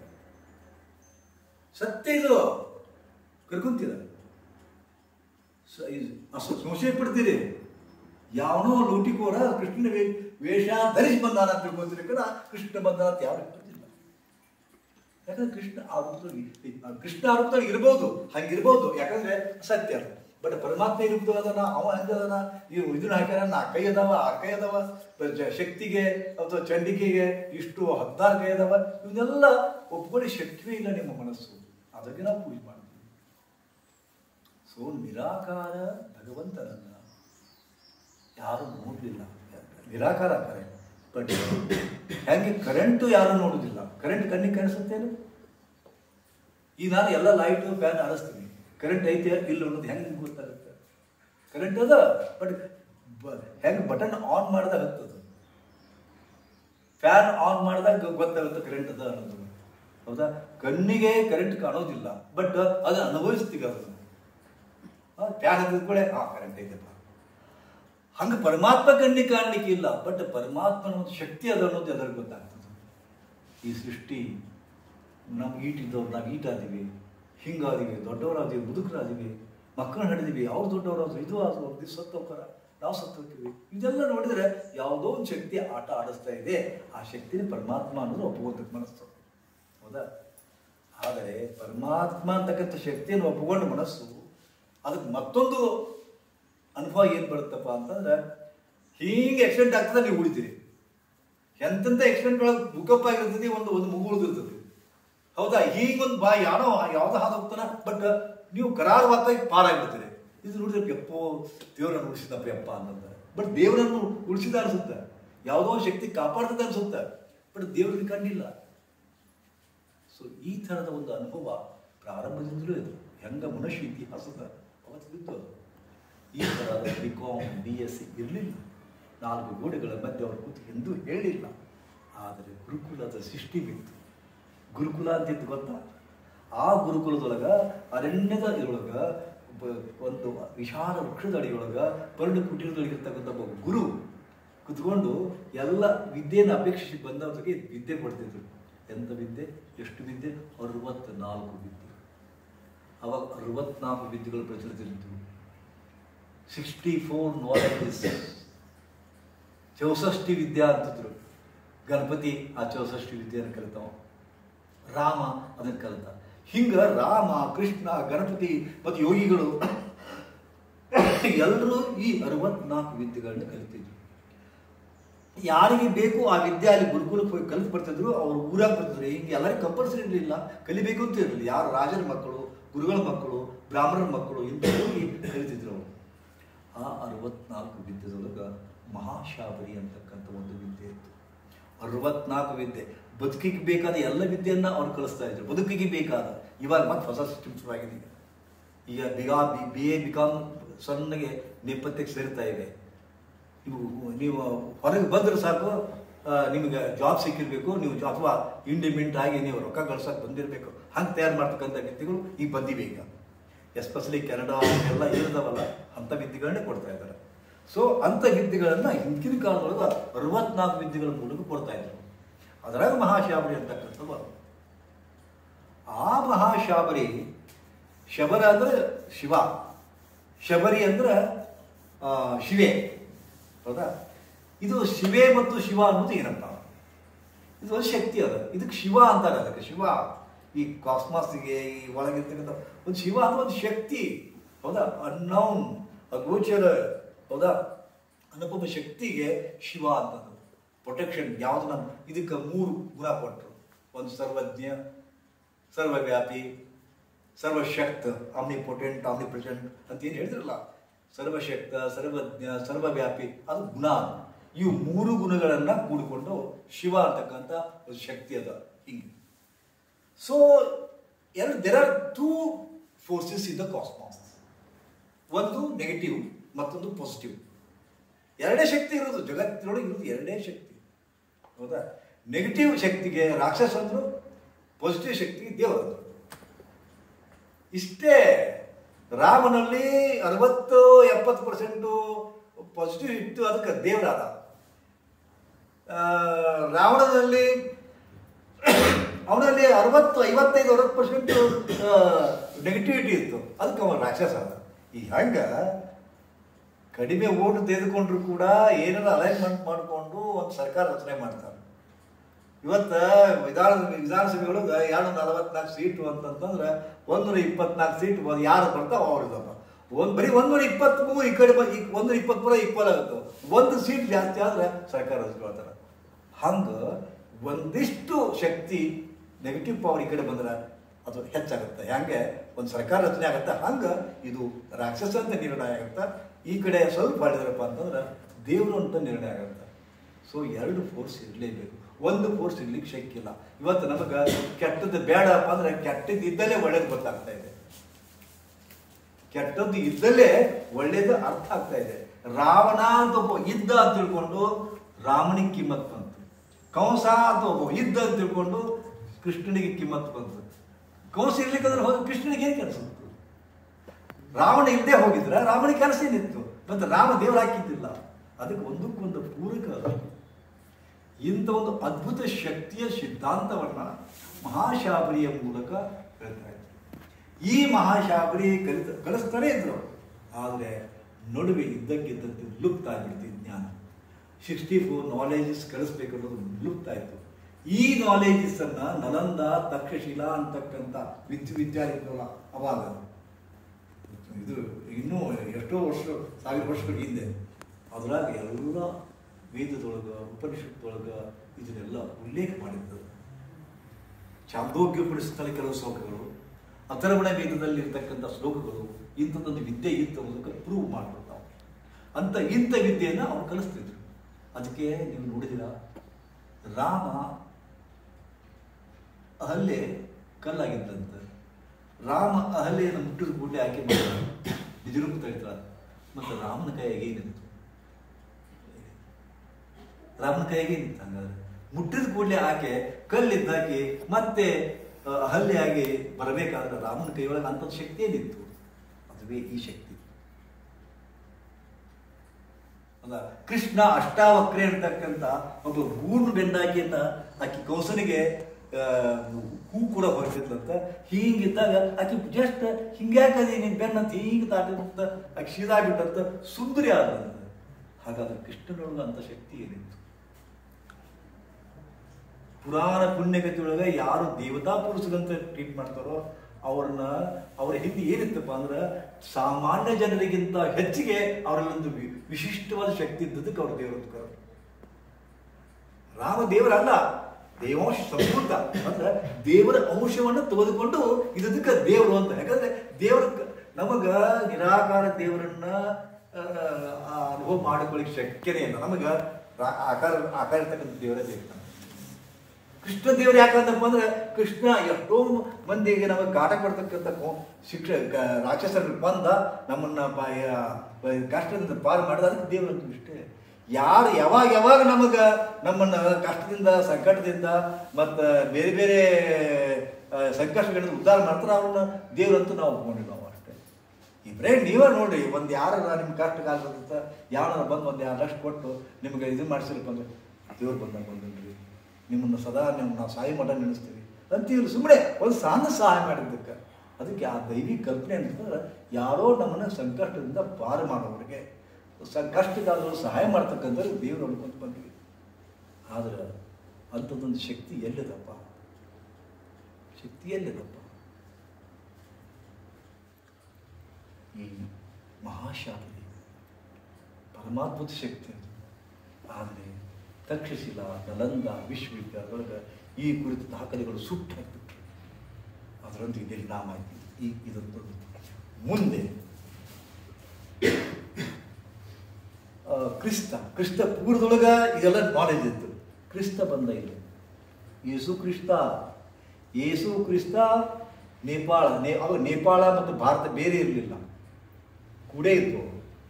ಸತ್ಯ ಇದು ಕರ್ಕೊಂತೀರ ಸ- ಇದು- ಅಷ್ಟು ಸಂಶಯ ಪಡ್ತೀರಿ ಯಾವನೋ ಲೂಟಿಕೋರ ಕೃಷ್ಣನ ವೇ- ವೇಷ ಧರಿಸಿ ಬಂದಾನ ಅಂತ ತಿಳ್ಕೊಂತೀರಿ ಕಣ ಕೃಷ್ಣ ಬಂದಾನ ಅಂತ ಯಾರು ಗೊತ್ತಿಲ್ಲ ಯಾಕಂದ್ರೆ ಕೃಷ್ಣ ಆ ರೂಪದಲ್ಲಿ ಆ ಕೃಷ್ಣ ಆ ರೂಪದಲ್ಲಿ ಇರ್ಬೋದು ಹಂಗಿರ್ಬೋದು ಯಾಕಂದ್ರೆ ಸತ್ಯ ಅದು ಬಟ್ ಪರಮಾತ್ಮ ಈ ರೂಪದಾಗ ಅದಾನ ಅವ ಹಂಗದಾನ ಇವು ಇದನ್ನ ಹಾಕ್ಯಾರ ನಾ ಕೈ ಅದಾವ ಆ ಕೈ ಅದಾವ ಜ- ಶಕ್ತಿಗೆ ಅಥವಾ ಚಂಡಿಕೆಗೆ ಇಷ್ಟು ಹತ್ತಾರು ಕೈ ಅದಾವ ಇವನ್ನೆಲ್ಲ ಒಪ್ಕೊಳ್ಳಿ ಶಕ್ತಿಯೇ ಇಲ್ಲ ನಿಮ್ಮ ಮನಸ್ಸು ಅದಕ್ಕೆ ನಾವು ಪೂಜೆ ಮಾಡ್ತೀವಿ ಸೊ ನಿರಾಕಾರ ಭಗವಂತನನ್ನ ಯಾರು ನೋಡಲಿಲ್ಲ ನಿರಾಕಾರ ಕರೆಂಟ್ ಬಟ್ ಹೆಂಗೆ ಕರೆಂಟು ಯಾರು ನೋಡುದಿಲ್ಲ ಕರೆಂಟ್ ಕಣ್ಣಿಗೆ ಕಾಣಿಸುತ್ತೇನು ಈಗ ನಾನು ಎಲ್ಲ ಲೈಟು ಫ್ಯಾನ್ ಆರಿಸ್ತೀನಿ ಕರೆಂಟ್ ಐತೆ ಇಲ್ಲ ಅನ್ನೋದು ಹೆಂಗೆ ಗೊತ್ತಾಗುತ್ತೆ ಕರೆಂಟ್ ಅದ ಬಟ್ ಹೆಂಗೆ ಬಟನ್ ಆನ್ ಮಾಡಿದಾಗ ಹತ್ತದ ಫ್ಯಾನ್ ಆನ್ ಮಾಡಿದಾಗ ಗೊತ್ತಾಗುತ್ತೆ ಕರೆಂಟ್ ಅದ ಅನ್ನೋದು ಹೌದಾ ಕಣ್ಣಿಗೆ ಕರೆಂಟ್ ಕಾಣೋದಿಲ್ಲ ಬಟ್ ಅದನ್ನ ಅನುಭವಿಸ್ತೀವಿ ಅದನ್ನು ಫ್ಯಾನ್ ಹಾಕಿದ ಕೂಡ ಹಾ ಕರೆಂಟ್ ಐತೆಪ್ಪ ಹಂಗೆ ಪರಮಾತ್ಮ ಕಣ್ಣಿಗೆ ಕಾಣಲಿಕ್ಕೆ ಇಲ್ಲ ಬಟ್ ಪರಮಾತ್ಮನ ಒಂದು ಶಕ್ತಿ ಅದ ಅನ್ನೋದು ಎಲ್ಲರಿಗೂ ಗೊತ್ತಾಗ್ತದೆ ಈ ಸೃಷ್ಟಿ ನಮ್ಗೆ ಈಟಿದ್ದವ್ರು ನಾವು ಈಟಾದೀವಿ ಹಿಂಗಾದೀವಿ ದೊಡ್ಡವರಾದೀವಿ ಮುದುಕರಾದೀವಿ ಮಕ್ಕಳನ್ನ ಹಿಡಿದೀವಿ ಅವ್ರು ದೊಡ್ಡವರಾದ್ರು ಇದು ಆದ್ರು ಅವ್ರು ಸತ್ತೋಕರ ನಾವು ಸತ್ತೋಗ್ತೀವಿ ಇದೆಲ್ಲ ನೋಡಿದ್ರೆ ಯಾವುದೋ ಒಂದು ಶಕ್ತಿ ಆಟ ಆಡಿಸ್ತಾ ಇದೆ ಆ ಶಕ್ತಿನೇ ಪರಮಾತ್ಮ ಅನ್ನೋದು ಒಪ್ಪಿಕೊಂಡಕ್ಕೆ ಮನಸ್ಸು ಹೌದಾ ಆದರೆ ಪರಮಾತ್ಮ ಅಂತಕ್ಕಂಥ ಶಕ್ತಿಯನ್ನು ಒಪ್ಪಿಕೊಂಡ ಮನಸ್ಸು ಅದಕ್ಕೆ ಮತ್ತೊಂದು ಅನುಭವ ಏನು ಬರುತ್ತಪ್ಪ ಅಂತಂದ್ರೆ ಹೀಗೆ ಆಕ್ಸಿಡೆಂಟ್ ಆಗ್ತದೆ ನೀವು ಉಳಿತೀರಿ ಎಂತೆಂಥ ಆಕ್ಸಿಡೆಂಟ್ ಒಳಗೆ ಭೂಕಂಪ ಆಗಿರ್ತದೆ ಒಂದು ಒಂದು ಮಗು ಉಳಿದಿರ್ತದೆ ಹೌದಾ ಹೀಗೊಂದು ಬಾ ಯಾರೋ ಯಾವ್ದೋ ಹಾದು ಹೋಗ್ತಾನ ಬಟ್ ನೀವು ಕರಾರವಾತಾಗಿ ಪಾರಾಗಿರ್ತೀರಿ ಇದು ನೋಡಿದ್ರೆ ಎಪ್ಪೋ ದೇವರನ್ನು ಉಳಿಸಿದಪ್ಪ ಯಪ್ಪ ಅಂತಂದ್ರೆ ಬಟ್ ದೇವರನ್ನು ಉಳಿಸಿದ ಅನ್ಸುತ್ತೆ ಯಾವುದೋ ಒಂದು ಶಕ್ತಿ ಕಾಪಾಡ್ತದೆ ಅನ್ಸುತ್ತೆ ಬಟ್ ದೇವರಿಗೆ ಕಂಡಿಲ್ಲ ಸೊ ಈ ಥರದ ಒಂದು ಅನುಭವ ಪ್ರಾರಂಭದಿಂದಲೂ ಇದೆ ಹೆಂಗ ಮನುಷ್ಯ ಇತಿಹಾಸದ ಅವತ್ತಿದ್ದು ಅದು ಈ ಥರದ B com B S C ಇರಲಿಲ್ಲ ನಾಲ್ಕು ಗೋಡೆಗಳ ಮಧ್ಯೆ ಅವರು ಕೂತು ಎಂದೂ ಹೇಳಿಲ್ಲ ಆದರೆ ಗುರುಕುಲದ ಸೃಷ್ಟಿ ಬಿತ್ತು ಗುರುಕುಲ ಅಂತಿತ್ತು ಗೊತ್ತಾ ಆ ಗುರುಕುಲದೊಳಗ ಅರಣ್ಯದ ಇದರೊಳಗ ಒಬ್ಬ ಒಂದು ವಿಶಾಲ ವೃಕ್ಷದ ಅಡಿಯೊಳಗ ಪರ್ಣ ಕುಟೀರದೊಳಗಿರ್ತಕ್ಕಂಥ ಒಬ್ಬ ಗುರು ಕುತ್ಕೊಂಡು ಎಲ್ಲ ವಿದ್ಯೆಯನ್ನು ಅಪೇಕ್ಷಿಸಿ ಬಂದವರಿಗೆ ವಿದ್ಯೆ ಕೊಡ್ತಿದ್ರು ಎಂಥ ವಿದ್ಯೆ ಎಷ್ಟು ವಿದ್ಯೆ ಅರವತ್ನಾಲ್ಕು ವಿದ್ಯೆ ಅವಾಗ ಅರವತ್ನಾಲ್ಕು ವಿದ್ಯೆಗಳು ಪ್ರಚಲಿತರಿದ್ದವು ಸಿಕ್ಸ್ಟಿ ಫೋರ್ ನಾಲೆಜಸ್ ಚೌಸಷ್ಟಿ ವಿದ್ಯಾ ಅಂತಿದ್ರು ಗಣಪತಿ ಆ ಚೌಸಷ್ಟಿ ವಿದ್ಯೆಯನ್ನು ಕಲಿತಾವ ರಾಮ ಅದನ್ನು ಕಲಿತ ಹಿಂಗ ರಾಮ ಕೃಷ್ಣ ಗಣಪತಿ ಮತ್ತು ಯೋಗಿಗಳು ಎಲ್ಲರೂ ಈ ಅರವತ್ನಾಲ್ಕು ವಿದ್ಯೆಗಳನ್ನ ಕಲಿತಿದ್ರು ಯಾರಿಗೆ ಬೇಕು ಆ ವಿದ್ಯೆ ಅಲ್ಲಿ ಗುರುಕುಲಕ್ಕೆ ಹೋಗಿ ಕಲಿತು ಬರ್ತಿದ್ರು ಅವ್ರು ಊರಾಗ ಬರ್ತಿದ್ರು ಹಿಂಗೆ ಎಲ್ಲರಿಗೂ ಕಂಪಲ್ಸರಿ ಇರಲಿಲ್ಲ ಕಲಿಬೇಕು ಅಂತ ಇರಲಿಲ್ಲ ಯಾರು ರಾಜರ ಮಕ್ಕಳು ಗುರುಗಳ ಮಕ್ಕಳು ಬ್ರಾಹ್ಮಣರ ಮಕ್ಕಳು ಇಂಥ ಹೋಗಿ ಕಲಿತಿದ್ರು ಅವರು ಆ ಅರವತ್ನಾಲ್ಕು ವಿದ್ಯೆದೊಳಗೆ ಮಹಾಶಾಬರಿ ಅಂತಕ್ಕಂಥ ಒಂದು ವಿದ್ಯೆ ಇತ್ತು ಅರವತ್ನಾಲ್ಕು ವಿದ್ಯೆ ಬದುಕಿಗೆ ಬೇಕಾದ ಎಲ್ಲ ವಿದ್ಯೆಯನ್ನ ಅವ್ರು ಕಲಿಸ್ತಾ ಇದ್ರು ಬದುಕಿಗೆ ಬೇಕಾದ ಇವಾಗ ಮತ್ತೆ ಹೊಸ ಸಿಸ್ಟಮ್ ಶುರುವಾಗಿದೆ ಈಗ ಈಗ ಬಿಗಾ ಬಿ ಬಿ ಎ ಬಿಕಾಮ್ ಸಣ್ಣಗೆ ನೇಪಥ್ಯಕ್ಕೆ ಸೇರ್ತಾ ಇವೆ ನೀವು ನೀವು ಹೊರಗೆ ಬಂದ್ರೆ ಸಾಕು ಆ, ನಿಮಗೆ ಜಾಬ್ ಸಿಕ್ಕಿರ್ಬೇಕು ನೀವು ಜಾ- ಅಥವಾ ಇಂಡಿಪೆಂಡೆಂಟ್ ಆಗಿ ನೀವು ರೊಕ್ಕ ಗಳಿಸಕ್ಕೆ ಬಂದಿರಬೇಕು ಹಂಗೆ ತಯಾರು ಮಾಡ್ತಕ್ಕಂಥ ವ್ಯಕ್ತಿಗಳು ಈಗ ಬಂದಿವೆ ಈಗ ಎಸ್ಪೆಷಲಿ ಕೆನಡಾ ಎಲ್ಲ ಇರೋದವಲ್ಲ ಅಂಥ ವಿದ್ಯೆಗಳನ್ನೇ ಕೊಡ್ತಾ ಇದ್ದಾರೆ ಸೊ ಅಂಥ ವಿದ್ಯೆಗಳನ್ನ ಹಿಂದಿನ ಕಾಲದೊಳಗೆ ಅರವತ್ನಾಲ್ಕು ವಿದ್ಯೆಗಳ ಮೂಲಕ ಕೊಡ್ತಾ ಇದ್ರು ಅದರಾಗ ಮಹಾಶಾಬರಿ ಅಂತಕ್ಕಂಥದ್ದು ಅದು. ಆ ಮಹಾಶಾಬರಿ ಶಬರ ಅಂದ್ರೆ ಶಿವ ಶಬರಿ ಅಂದ್ರೆ ಆ, ಶಿವೆ ಹೌದಾ ಇದು ಶಿವೆ ಮತ್ತು ಶಿವ ಅನ್ನೋದು ಏನಪ್ಪ ಇದು ಒಂದು ಶಕ್ತಿ ಅದ ಇದಕ್ಕೆ ಶಿವ ಅಂತಾರೆ ಅದಕ್ಕೆ ಶಿವ ಈ ಕಾಸ್ಮಾಸ್ಗೆ ಈ ಒಳಗಿರ್ತಕ್ಕಂಥ ಒಂದು ಶಿವ ಅಂದ್ರೆ ಒಂದು ಶಕ್ತಿ ಹೌದಾ ಅನ್ನೌನ್ ಅಗೋಚರ ಹೌದಾ ಅನ್ನೊಬ್ಬ ಶಕ್ತಿಗೆ ಶಿವ ಅಂತಂದು ಪ್ರೊಟೆಕ್ಷನ್ ಯಾವುದು ನಮ್ಮ ಇದಕ್ಕೆ ಮೂರು ಗುಣ ಕೊಟ್ಟರು ಒಂದು ಸರ್ವಜ್ಞ ಸರ್ವವ್ಯಾಪಿ ಸರ್ವಶಕ್ತ ಆಮ್ನಿ ಪೊಟೆಂಟ್ ಆಮ್ನಿ ಪ್ರೆಸೆಂಟ್ ಅಂತ ಏನು ಹೇಳಿದ್ರಲ್ಲ ಸರ್ವಶಕ್ತ ಸರ್ವಜ್ಞ ಸರ್ವವ್ಯಾಪಿ ಅದು ಗುಣ ಇವು ಮೂರು ಗುಣಗಳನ್ನ ಕೂಡಿಕೊಂಡು ಶಿವ ಅಂತಕ್ಕಂಥ ಒಂದು ಶಕ್ತಿ ಅದ ಹಿಂಗೆ ಸೊ ಎರಡು there are two forces in the cosmos ಒಂದು ನೆಗೆಟಿವ್ ಮತ್ತೊಂದು ಪಾಸಿಟಿವ್ ಎರಡೇ ಶಕ್ತಿ ಇರೋದು ಜಗತ್ತಿನೊಳಗೆ ಇರೋದು ಎರಡೇ ಶಕ್ತಿ ಹೌದಾ ನೆಗೆಟಿವ್ ಶಕ್ತಿಗೆ ರಾಕ್ಷಸ ಅಂದ್ರು ಪಾಸಿಟಿವ್ ಶಕ್ತಿಗೆ ದೇವರಂದ್ರು ಇಷ್ಟೇ ರಾಮನಲ್ಲಿ ಅರವತ್ತು ಎಪ್ಪತ್ತು ಪರ್ಸೆಂಟು ಪಾಸಿಟಿವ್ ಇತ್ತು ಅದಕ್ಕೆ ದೇವರಾದ ಆ, ರಾವಣನಲ್ಲಿ ಅವನಲ್ಲಿ ಅರವತ್ತು ಐವತ್ತೈದು ಅರವತ್ತು ಪರ್ಸೆಂಟ್ ನೆಗೆಟಿವಿಟಿ ಇತ್ತು ಅದಕ್ಕೆ ಅವನು ರಾಕ್ಷಸ ಆದ ಈ ಹಂಗ ಕಡಿಮೆ ಓಟ್ ತೆಗೆದುಕೊಂಡ್ರು ಕೂಡ ಏನಾರ ಅಲೈನ್ಮೆಂಟ್ ಮಾಡಿಕೊಂಡು ಒಂದು ಸರ್ಕಾರ ರಚನೆ ಮಾಡ್ತಾರೆ ಇವತ್ತು ವಿಧಾನ ವಿಧಾನಸಭೆಯೊಳಗೆ ಎರಡು ನಲವತ್ನಾಲ್ಕು ಸೀಟು ಅಂತಂತಂದ್ರೆ ಒಂದೂರ ಇಪ್ಪತ್ನಾಲ್ಕು ಸೀಟ್ ಯಾರು ಬರ್ತಾವ ಅವ್ರಿದಪ್ಪ ಒಂದು ಬರೀ ಒಂದೂರ ಇಪ್ಪತ್ತ್ಮೂರು ಈ ಕಡೆ ಬ- ಈ ಒಂದೂರ ಇಪ್ಪತ್ತ್ಮೂರ ಈಕ್ವಲ್ ಆಗುತ್ತೆ ಒಂದು ಸೀಟ್ ಜಾಸ್ತಿ ಆದ್ರೆ ಸರ್ಕಾರ ರಚಿಸ್ಕೊಳ್ತಾರೆ ಹಂಗೆ ಒಂದಿಷ್ಟು ಶಕ್ತಿ ನೆಗೆಟಿವ್ ಪವರ್ ಈ ಕಡೆ ಬಂದ್ರೆ ಅದು ಹೆಚ್ಚಾಗುತ್ತೆ ಹೆಂಗೆ ಒಂದು ಸರ್ಕಾರ ರಚನೆ ಆಗುತ್ತೆ ಹಂಗೆ ಇದು ರಾಕ್ಷಸ ಅಂತ ನಿರ್ಣಯ ಆಗುತ್ತೆ ಈ ಕಡೆ ಸ್ವಲ್ಪ ಮಾಡಿದ್ರಪ್ಪ ಅಂತಂದ್ರೆ ದೇವರು ಅಂತ ನಿರ್ಣಯ ಆಗುತ್ತೆ ಸೊ ಎರಡು ಫೋರ್ಸ್ ಇರಲೇಬೇಕು ಒಂದು ಫೋರ್ಸ್ ಇರ್ಲಿಕ್ಕೆ ಶಕ್ಯ ಇಲ್ಲ ಇವತ್ತು ನಮಗೆ ಕೆಟ್ಟದ್ದು ಬೇಡಪ್ಪ ಅಂದ್ರೆ ಕೆಟ್ಟದ್ದು ಇದ್ದಲ್ಲೇ ಒಳ್ಳೇದು ಗೊತ್ತಾಗ್ತಾ ಇದೆ ಕೆಟ್ಟದ್ದು ಇದ್ದಲ್ಲೇ ಒಳ್ಳೇದು ಅರ್ಥ ಆಗ್ತಾ ಇದೆ ರಾವಣ ಅಂತ ಒಬ್ಬ ಇದ್ದ ಅಂತ ತಿಳ್ಕೊಂಡು ರಾಮನಿಗೆ ಕಿಮ್ಮತ್ ಬಂತು ಕಂಸ ಅಂತ ಒಬ್ಬ ಇದ್ದ ಅಂತ ತಿಳ್ಕೊಂಡು ಕೃಷ್ಣನಿಗೆ ಕಿಮ್ಮತ್ ಬಂತು ಕಂಸ ಇರ್ಲಿಕ್ಕಂದ್ರೆ ಹೋಗಿ ಕೃಷ್ಣನಿಗೆ ಏನು ಕೆಲಸ ಇತ್ತು ರಾವಣ ಇಲ್ಲದೆ ಹೋಗಿದ್ರೆ ರಾಮನಿಗೆ ಕೆಲಸ ಏನಿತ್ತು ಮತ್ತೆ ರಾಮ ದೇವರು ಹಾಕಿದ್ದಿಲ್ಲ ಅದಕ್ಕೆ ಒಂದಕ್ಕೊಂದು ಪೂರಕ ಅದು. ಇಂಥ ಒಂದು ಅದ್ಭುತ ಶಕ್ತಿಯ ಸಿದ್ಧಾಂತವನ್ನ ಮಹಾಶಾಬರಿಯ ಮೂಲಕ ಹೇಳ್ತಾ ಇದ್ರು ಈ ಮಹಾಶಾಬರಿ ಕಲಿತ ಕಲಿಸ್ತಾನೆ ಇದ್ರು ಆದರೆ ನಡುವೆ ಇದ್ದಕ್ಕಿದ್ದಂತೆ ಲುಪ್ತ ಆಗ್ಬಿಡ್ತಿತ್ತು ಜ್ಞಾನ ಸಿಕ್ಸ್ಟಿ ಫೋರ್ ನಾಲೆಜಸ್ ಕಲಿಸ್ಬೇಕನ್ನೋದು ಲುಪ್ತ ಆಯಿತು ಈ ನಾಲೆಜಸ್ ಅನ್ನ ನಲಂದ ತಕ್ಷಶಿಲಾ ಅಂತಕ್ಕಂಥ ವಿದ್ಯು ವಿದ್ಯಾರ್ಥಿಗಳ ಅವಾಗ ಇದು ಇನ್ನೂ ಎಷ್ಟೋ ವರ್ಷ ಸಾವಿರ ವರ್ಷಗಳ ಹಿಂದೆ ಅದ್ರಾಗ ಎಲ್ಲ ವೇದದೊಳಗ ಉಪನಿಷತ್ತೊಳಗ ಇದನ್ನೆಲ್ಲ ಉಲ್ಲೇಖ ಮಾಡಿದ್ದು ಚಾಂದೋಗ್ಯಪಡಿಸುತ್ತಲೇ ಕೆಲವು ಶ್ಲೋಕಗಳು ಅಥರ್ವಣ ವೇದದಲ್ಲಿ ಇರ್ತಕ್ಕಂಥ ಶ್ಲೋಕಗಳು ಇಂಥದ್ದೊಂದು ವಿದ್ಯೆ ಇತ್ತು ಅನ್ನೋದಕ್ಕೆ ಪ್ರೂವ್ ಮಾಡ್ಬಿಡ್ತಾವೆ ಅಂತ ಇಂಥ ವಿದ್ಯೆಯನ್ನು ಅವ್ರು ಕಲಿಸ್ತಿದ್ರು ಅದಕ್ಕೆ ನೀವು ನೋಡಿದಿರ ರಾಮ ಅಹಲ್ಯೆ ಕಲ್ಲಾಗಿದ್ದಂತೆ ರಾಮ ಅಹಲ್ಯೆಯನ್ನು ಮುಟ್ಟಿದ ಕೂಡಲೇ ಆಕೆ ಬಿದಿರುಕು ತಳಿತಾಳೆ ಮತ್ತು ರಾಮನ ಕೈಯಾಗೆ ಏನಿತ್ತು ರಾಮನ ಕೈಯಾಗೆ ಏನಿತ್ತು ಹಂಗಾದ್ರೆ ಮುಟ್ಟಿದ ಕೂಡಲೇ ಆಕೆ ಕಲ್ಲಿದ್ದಾಕಿ ಮತ್ತೆ ಆ, ಅಹಲ್ಯೆಯಾಗಿ ಬರಬೇಕಾದ್ರೆ ರಾಮನ ಕೈಯೊಳಗೆ ಅಂಥದ್ದು ಶಕ್ತಿ ಏನಿತ್ತು ಅದುವೇ ಈ ಶಕ್ತಿ ಅಲ್ಲ ಕೃಷ್ಣ ಅಷ್ಟಾವಕ್ರೆ ಅಂತಕ್ಕಂಥ ಒಬ್ಬ ಗೂಡು ಬೆಂದಾಕಿ ಅಂತ ಆಕಿ ಕೌಸನಿಗೆ ಆ, ಹೂ ಕೂಡ ಹೊರಟಿದ್ಲಂತ ಹೀಗಿದ್ದಾಗ ಆಕಿ ಜಸ್ಟ್ ಹಿಂಗ್ಯಾಕದಿ ನೀನ್ ಬೆನ್ನಂತ ಹಿಂಗೆ ತಾಟಿದಂತ ಆಕಿ ಸೀದಾಗ್ಬಿಟ್ಟಂತ ಸುಂದರಿ ಆದಂತ ಹಾಗಾದ್ರೆ ಕೃಷ್ಣನೊಳಗ ಅಂತ ಶಕ್ತಿ ಏನಿತ್ತು ಪುರಾಣ ಪುಣ್ಯಗತಿಯೊಳಗೆ ಯಾರು ದೇವತಾ ಪುರುಷರಂತ ಟ್ರೀಟ್ ಮಾಡ್ತಾರೋ ಅವ್ರನ್ನ ಅವರ ಹಿಂದೆ ಏನಿತ್ತಪ್ಪ ಅಂದ್ರೆ ಸಾಮಾನ್ಯ ಜನರಿಗಿಂತ ಹೆಚ್ಚಿಗೆ ಅವರಲ್ಲೊಂದು ವಿ- ವಿಶಿಷ್ಟವಾದ ಶಕ್ತಿ ಇದ್ದದಕ್ಕೆ ಅವ್ರ ದೇವರು ಅಂತ ಕರೆದ್ರು. ರಾಮ ದೇವರಲ್ಲ ದೇವಾಂಶ ಸಂಭೂತ ಅಂದ್ರೆ ದೇವರ ಅಂಶವನ್ನು ತೆಗೆದುಕೊಂಡು ಇದಕ್ಕೆ ದೇವರು ಅಂತ ಯಾಕಂದ್ರೆ ದೇವರ ನಮಗ ನಿರಾಕಾರ ದೇವರನ್ನ ಆ, ಆ ಅನುಭವ ಮಾಡಿಕೊಳ್ಳಿಕ್ಕೆ ಶಕ್ಯನೇ ಇಲ್ಲ ನಮಗ ರಾ- ಆಕಾರ ಆಕಾರ ಇರ್ತಕ್ಕಂಥ ದೇವರೇ ದೇವರ ಕೃಷ್ಣ ದೇವರು ಯಾಕಂದಪ್ಪ ಅಂದ್ರೆ ಕೃಷ್ಣ ಎಷ್ಟೋ ಮಂದಿಗೆ ನಮಗೆ ಕಾಟ ಕೊಡ್ತಕ್ಕಂಥ ಕೋ- ಶಿಕ್ಷ ಗ- ರಾಕ್ಷಸರು ಬಂದ ನಮ್ಮನ್ನ ಬ- ಯ- ಬ- ಕಷ್ಟದಿಂದ ಪಾರು ಮಾಡಿದ ಅದಕ್ಕೆ ದೇವರು ಅಂತ ಇಷ್ಟೇ ಯಾರು ಯಾವಾಗ ಯಾವಾಗ ನಮಗ ನಮ್ಮನ್ನ ಕಷ್ಟದಿಂದ ಸಂಕಟದಿಂದ ಮತ್ತು ಬೇರೆ ಬೇರೆ ಆ, ಸಂಕಷ್ಟಗಳಿಂದ ಉದ್ಧಾರ ಮಾಡ್ತಾರೆ ಅವ್ರನ್ನ ದೇವರಂತೂ ನಾವು ಒಪ್ಕೊಂಡಿಲ್ಲ ನಾವು ಅಷ್ಟೇ ಇಬ್ಬರೇ ನೀವೇ ನೋಡ್ರಿ ಒಂದು ಯಾರ ನಿಮ್ಗೆ ಕಷ್ಟ ಕಾಲದಂತ ಯಾರು ಬಂದು ಒಂದು ಎರಡು ಲಕ್ಷ ಕೊಟ್ಟು ನಿಮ್ಗೆ ಇದು ಮಾಡಿಸಿರಪ್ಪ ಅಂದ್ರೆ ದೇವ್ರು ಬಂದಾಗ ಬಂದ್ರಿ ನಿಮ್ಮನ್ನು ಸದಾ ನಿಮ್ಮ ನಾವು ಸಹಾಯ ಮಾಡ ನೆನೆಸ್ತೀವಿ ಅಂತೀವಿ ಸುಮ್ಮನೆ ಒಂದು ಸಣ್ಣ ಸಹಾಯ ಮಾಡಿದ್ದಕ್ಕೆ ಅದಕ್ಕೆ ಆ ದೈವಿ ಕಲ್ಪನೆ ಅಂತಂದ್ರೆ ಯಾರೋ ನಮ್ಮನ್ನು ಸಂಕಷ್ಟದಿಂದ ಪಾರು ಮಾಡೋರಿಗೆ ಸಂಕಷ್ಟಕ್ಕಾದರೂ ಸಹಾಯ ಮಾಡ್ತಕ್ಕಂಥವ್ರು ದೇವ್ರು ಅನ್ಕೊಂತ ಬಂದ್ವಿ ಆದ್ರೆ ಅಂಥದ್ದೊಂದು ಶಕ್ತಿ ಎಲ್ಲಿದಪ್ಪ ಶಕ್ತಿ ಎಲ್ಲಿದಪ್ಪ ಈ ಮಹಾಶಾಂತಿ ಪರಮಾದ್ಭುತ ಶಕ್ತಿ ಅದು ಆದರೆ ತಕ್ಷಶಿಲಾ ನಲಂದ ವಿಶ್ವವಿದ್ಯಾಲಯದೊಳಗೆ ಈ ಕುರಿತ ದಾಖಲೆಗಳು ಸುಟ್ಟು ಹಾಕಿಬಿಟ್ರು ಅದರೊಂದಿಗೆ ನಿರ್ನಾಮ ಆಯ್ತು ಈ ಇದೊಂದು ಮುಂದೆ ಆ, ಕ್ರಿಸ್ತ ಕ್ರಿಸ್ತ ಪೂರ್ವದೊಳಗ ಇದೆಲ್ಲ ನಾಲೆಜ್ ಇತ್ತು ಕ್ರಿಸ್ತ ಬಂದ ಇಲ್ಲಿ ಯೇಸು ಕ್ರಿಸ್ತ ಯೇಸು ಕ್ರಿಸ್ತ ನೇಪಾಳ ನೇ ಅವಾಗ ನೇಪಾಳ ಮತ್ತು ಭಾರತ ಬೇರೆ ಇರಲಿಲ್ಲ ಕೂಡೇ ಇತ್ತು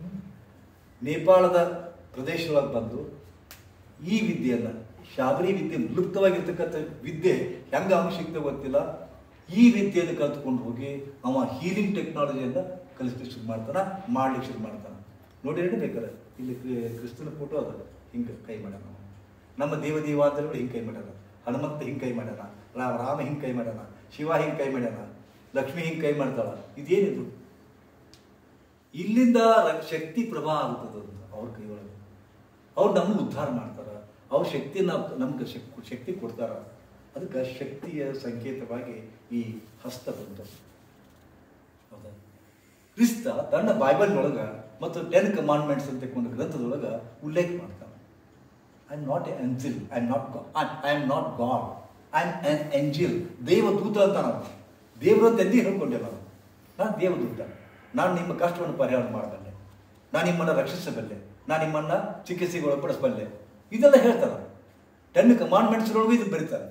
ನೇಪಾಳದ ಪ್ರದೇಶದೊಳಗೆ ಬಂದು ಈ ವಿದ್ಯೆಯನ್ನು ಶಾಬರಿ ವಿದ್ಯೆ ಲುಪ್ತವಾಗಿರ್ತಕ್ಕಂಥ ವಿದ್ಯೆ ಹೆಂಗ ಅವನು ಸಿಗ್ತದೆ ಗೊತ್ತಿಲ್ಲ ಈ ವಿದ್ಯೆಯನ್ನು ಕಲ್ತ್ಕೊಂಡು ಹೋಗಿ ಅವ ಹೀಲಿಂಗ್ ಟೆಕ್ನಾಲಜಿಯನ್ನು ಕಲಿಸ್ಲಿಕ್ಕೆ ಶುರು ಮಾಡ್ತಾನ ಮಾಡ್ಲಿಕ್ಕೆ ಶುರು ಮಾಡ್ತಾನ ನೋಡಿ ಹೇಳಿ ಬೇಕಾದ್ರೆ ಇಲ್ಲಿ ಕ್ರಿ- ಕ್ರಿಸ್ತನ ಫೋಟೋ ಅದ ಹಿಂಗೆ ಕೈ ಮಾಡ್ಯಾನ ಅವ. ನಮ್ಮ ದೇವ ದೇವಾಂತರಗಳು ಹಿಂಗೆ ಕೈ ಮಾಡ್ಯಾನ ಹನುಮಂತ ಹಿಂಗೆ ಕೈ ಮಾಡ್ಯಾನ ರಾಮ ರಾಮ ಹಿಂಗೆ ಕೈ ಮಾಡ್ಯಾನ ಶಿವ ಹಿಂಗೆ ಕೈ ಮಾಡ್ಯಾನ ಲಕ್ಷ್ಮಿ ಹಿಂಗೆ ಕೈ ಮಾಡ್ತಾಳ ಇದೇನಿದು ಇಲ್ಲಿಂದ ರ- ಶಕ್ತಿ ಪ್ರಭಾವ ಆಗ್ತದೆ ಅದು ಅವ್ರ ಕೈಯೊಳಗೆ ಅವ್ರು ನಮ್ಮನ್ನು ಉದ್ಧಾರ ಮಾಡ್ತಾರ ಅವ್ರ ಶಕ್ತಿ ನಾವು ನಮ್ಗೆ ಶಕ್- ಶಕ್ತಿ ಕೊಡ್ತಾರ ಅದಕ್ಕೆ ಶಕ್ತಿಯ ಸಂಕೇತವಾಗಿ ಈ ಹಸ್ತ ಬಂತು ಹೌದಾ ಕ್ರಿಸ್ತ ತನ್ನ ಬೈಬಲ್ ಒಳಗ ಮತ್ತು ಟೆನ್ ಕಮಾಂಡ್ಮೆಂಟ್ಸ್ ಅಂತ ಒಂದು ಗ್ರಂಥದೊಳಗ ಉಲ್ಲೇಖ ಮಾಡ್ತಾನೆ I am not a angel I am not I am not God I am an angel ದೇವದೂತ ಅಂತ ನಾವು ದೇವರು ಅಂತ ಎಂದೂ ಹೇಳ್ಕೊಂಡಿಲ್ಲ ನಾವು ನಾನು ದೇವದೂತ ನಾನು ನಿಮ್ಮ ಕಷ್ಟವನ್ನು ಪರಿಹಾರ ಮಾಡಬಲ್ಲೆ ನಾನು ನಿಮ್ಮನ್ನು ರಕ್ಷಿಸಬಲ್ಲೆ ನಾನು ನಿಮ್ಮನ್ನು ಚಿಕಿತ್ಸೆಗೆ ಒಳಪಡಿಸಬಲ್ಲೆ ಇದೆಲ್ಲ ಹೇಳ್ತಾರೆ ಟೆನ್ ಕಮಾಂಡ್ಮೆಂಟ್ಸ್ನೊಳಗೂ ಇದು ಬರೀತಾರೆ